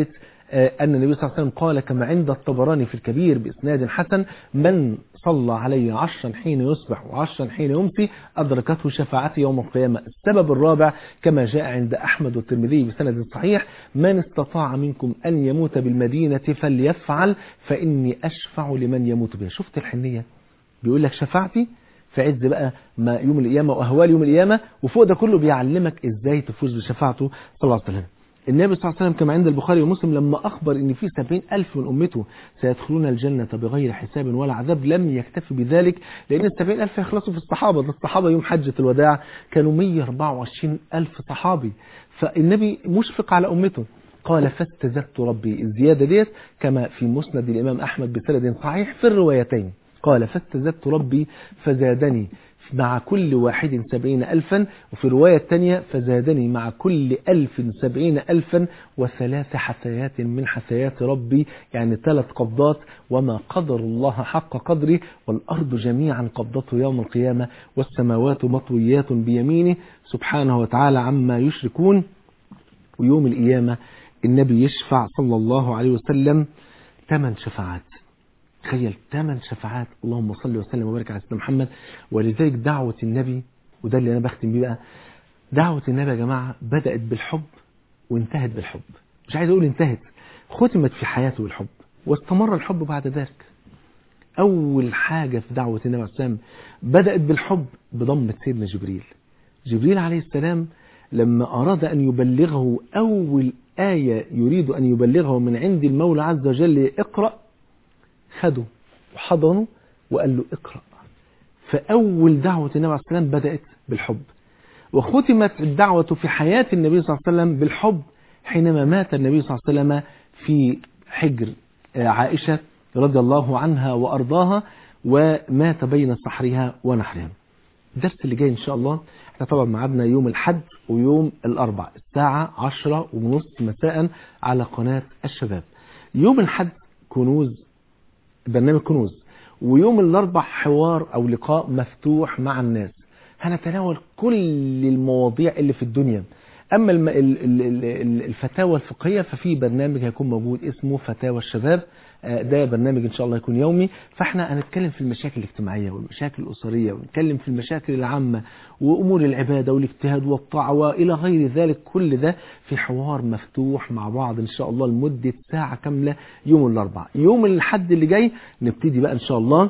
S2: آه، أن النبي صلى الله عليه وسلم قال كما عند الطبراني في الكبير بإسناد حسن من صلى علي عشرا حين يصبح وعشرا حين يمسي أدركته شفاعتي يوم القيامة السبب الرابع كما جاء عند أحمد والترمذي بسند صحيح من استطاع منكم أن يموت بالمدينة فليفعل فإني أشفع لمن يموت بها شفت الحنية بيقول لك شفاعتي في عز بقى ما يوم القيامة وأهوال يوم القيامة وفوق ده كله بيعلمك إزاي تفوز بشفاعته صلى الله عليه وسلم النبي صلى الله عليه وسلم كما عند البخاري ومسلم لما أخبر إن في سبعين ألف من أمته سيدخلون الجنة بغير حساب ولا عذاب لم يكتفي بذلك لأن السبعين ألف يخلصوا في الصحابة ده الصحابة يوم حجة الوداع كانوا 124 ألف صحابي فالنبي مشفق على أمته قال فاستزدت ربي الزيادة ديت كما في مسند الإمام أحمد بسند صحيح في الروايتين قال فاستزدت ربي فزادني مع كل واحد سبعين ألفا وفي رواية الثانية فزادني مع كل ألف سبعين ألفا وثلاث حثيات من حثيات ربي يعني ثلاث قبضات وما قدر الله حق قدره والأرض جميعا قبضته يوم القيامة والسماوات مطويات بيمينه سبحانه وتعالى عما يشركون ويوم القيامة النبي يشفع صلى الله عليه وسلم ثمان شفاعات تخيل ثمان شفاعات اللهم صل وسلم وبارك على سيدنا محمد ولذلك دعوة النبي وده اللي انا بختم بيه بقى دعوة النبي يا جماعة بدأت بالحب وانتهت بالحب مش عايز اقول انتهت ختمت في حياته بالحب واستمر الحب بعد ذلك اول حاجة في دعوة النبي عليه السلام بدأت بالحب بضمة سيدنا جبريل جبريل عليه السلام لما أراد أن يبلغه أول آية يريد أن يبلغه من عند المولى عز وجل اقرأ خده وحضنه وقال له اقرأ فأول دعوة النبي عليه السلام بدأت بالحب وختمت الدعوة في حياة النبي صلى الله عليه وسلم بالحب حينما مات النبي صلى الله عليه وسلم في حجر عائشة رضي الله عنها وأرضاها ومات بين صحرها ونحرها الدرس اللي جاي إن شاء الله احنا طبعا معادنا يوم الحد ويوم الأربع الساعة عشرة ونص مساء على قناة الشباب يوم الحد كنوز برنامج كنوز ويوم الأربع حوار أو لقاء مفتوح مع الناس هنتناول كل المواضيع اللي في الدنيا أما الم- ال- ال- ال- الفتاوى الفقهية ففي برنامج هيكون موجود اسمه فتاوى الشباب آه، ده برنامج إن شاء الله يكون يومي فاحنا هنتكلم في المشاكل الاجتماعية والمشاكل الأسرية ونتكلم في المشاكل العامة وأمور العبادة والاجتهاد والطاعة وإلى غير ذلك كل ده في حوار مفتوح مع بعض إن شاء الله لمدة ساعة كاملة يوم الأربعاء يوم الحد اللي جاي نبتدي بقى إن شاء الله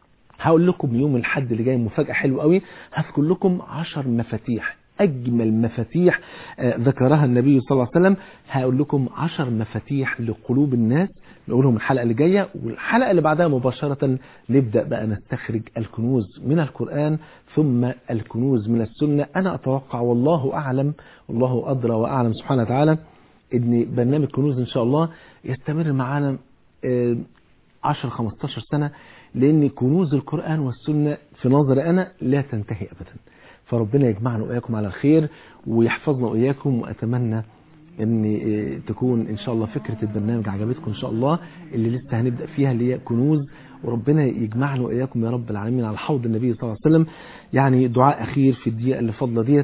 S2: هقول لكم يوم الحد اللي جاي مفاجأة حلوة قوي هذكر لكم عشر مفاتيح أجمل مفاتيح آه، ذكرها النبي صلى الله عليه وسلم هقول لكم عشر مفاتيح لقلوب الناس نقولهم الحلقة اللي جاية والحلقة اللي بعدها مباشرة نبدأ بقى نستخرج الكنوز من القرآن ثم الكنوز من السنة أنا أتوقع والله أعلم والله أدرى وأعلم سبحانه وتعالى ان برنامج كنوز ان شاء الله يستمر معانا آه، 10 15 سنة لان كنوز القرآن والسنة في نظري انا لا تنتهي ابدا فربنا يجمعنا واياكم على الخير ويحفظنا واياكم واتمنى ان آه، تكون ان شاء الله فكرة البرنامج عجبتكم ان شاء الله اللي لسه هنبدأ فيها اللي هي كنوز وربنا يجمعنا واياكم يا رب العالمين على حوض النبي صلى الله عليه وسلم يعني دعاء اخير في الدقيقة اللي فاضلة ديت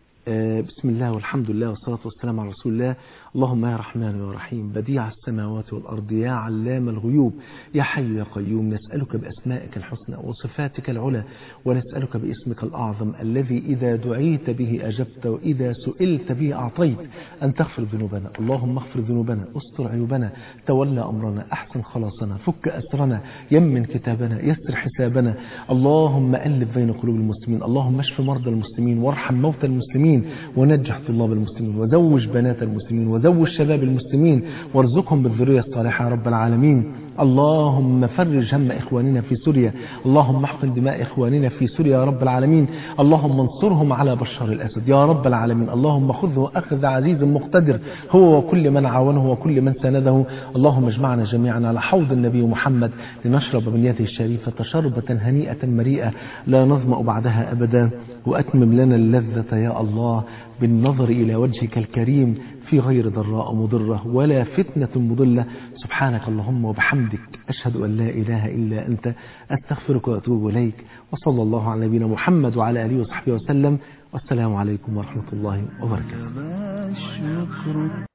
S2: آه، بسم الله والحمد لله والصلاة والسلام على رسول الله اللهم يا رحمن يا رحيم بديع السماوات والأرض يا علام الغيوب يا حي يا قيوم نسألك بأسمائك الحسنى وصفاتك العلى ونسألك باسمك الأعظم الذي إذا دعيت به أجبت وإذا سئلت به أعطيت أن تغفر ذنوبنا اللهم اغفر ذنوبنا استر عيوبنا تولى أمرنا أحسن خلاصنا فك أسرنا يمن كتابنا يسر حسابنا اللهم ألف بين قلوب المسلمين اللهم اشف مرضى المسلمين وارحم موتى المسلمين ونجح طلاب المسلمين وزوج بنات المسلمين وزوج شباب المسلمين وارزقهم بالذرية الصالحة يا رب العالمين اللهم فرج هم إخواننا في سوريا اللهم احقن دماء إخواننا في سوريا يا رب العالمين اللهم انصرهم على بشار الأسد يا رب العالمين اللهم خذه أخذ عزيز مقتدر هو وكل من عاونه وكل من سانده اللهم اجمعنا جميعا على حوض النبي محمد لنشرب من يده الشريفة شربة هنيئة مريئة لا نظمأ بعدها أبدا وأتمم لنا اللذة يا الله بالنظر إلى وجهك الكريم في غير ضراء مضرة ولا فتنة مضلة سبحانك اللهم وبحمدك أشهد أن لا إله إلا أنت أستغفرك وأتوب إليك وصلى الله على نبينا محمد وعلى آله وصحبه وسلم والسلام عليكم ورحمة الله وبركاته
S1: الشكر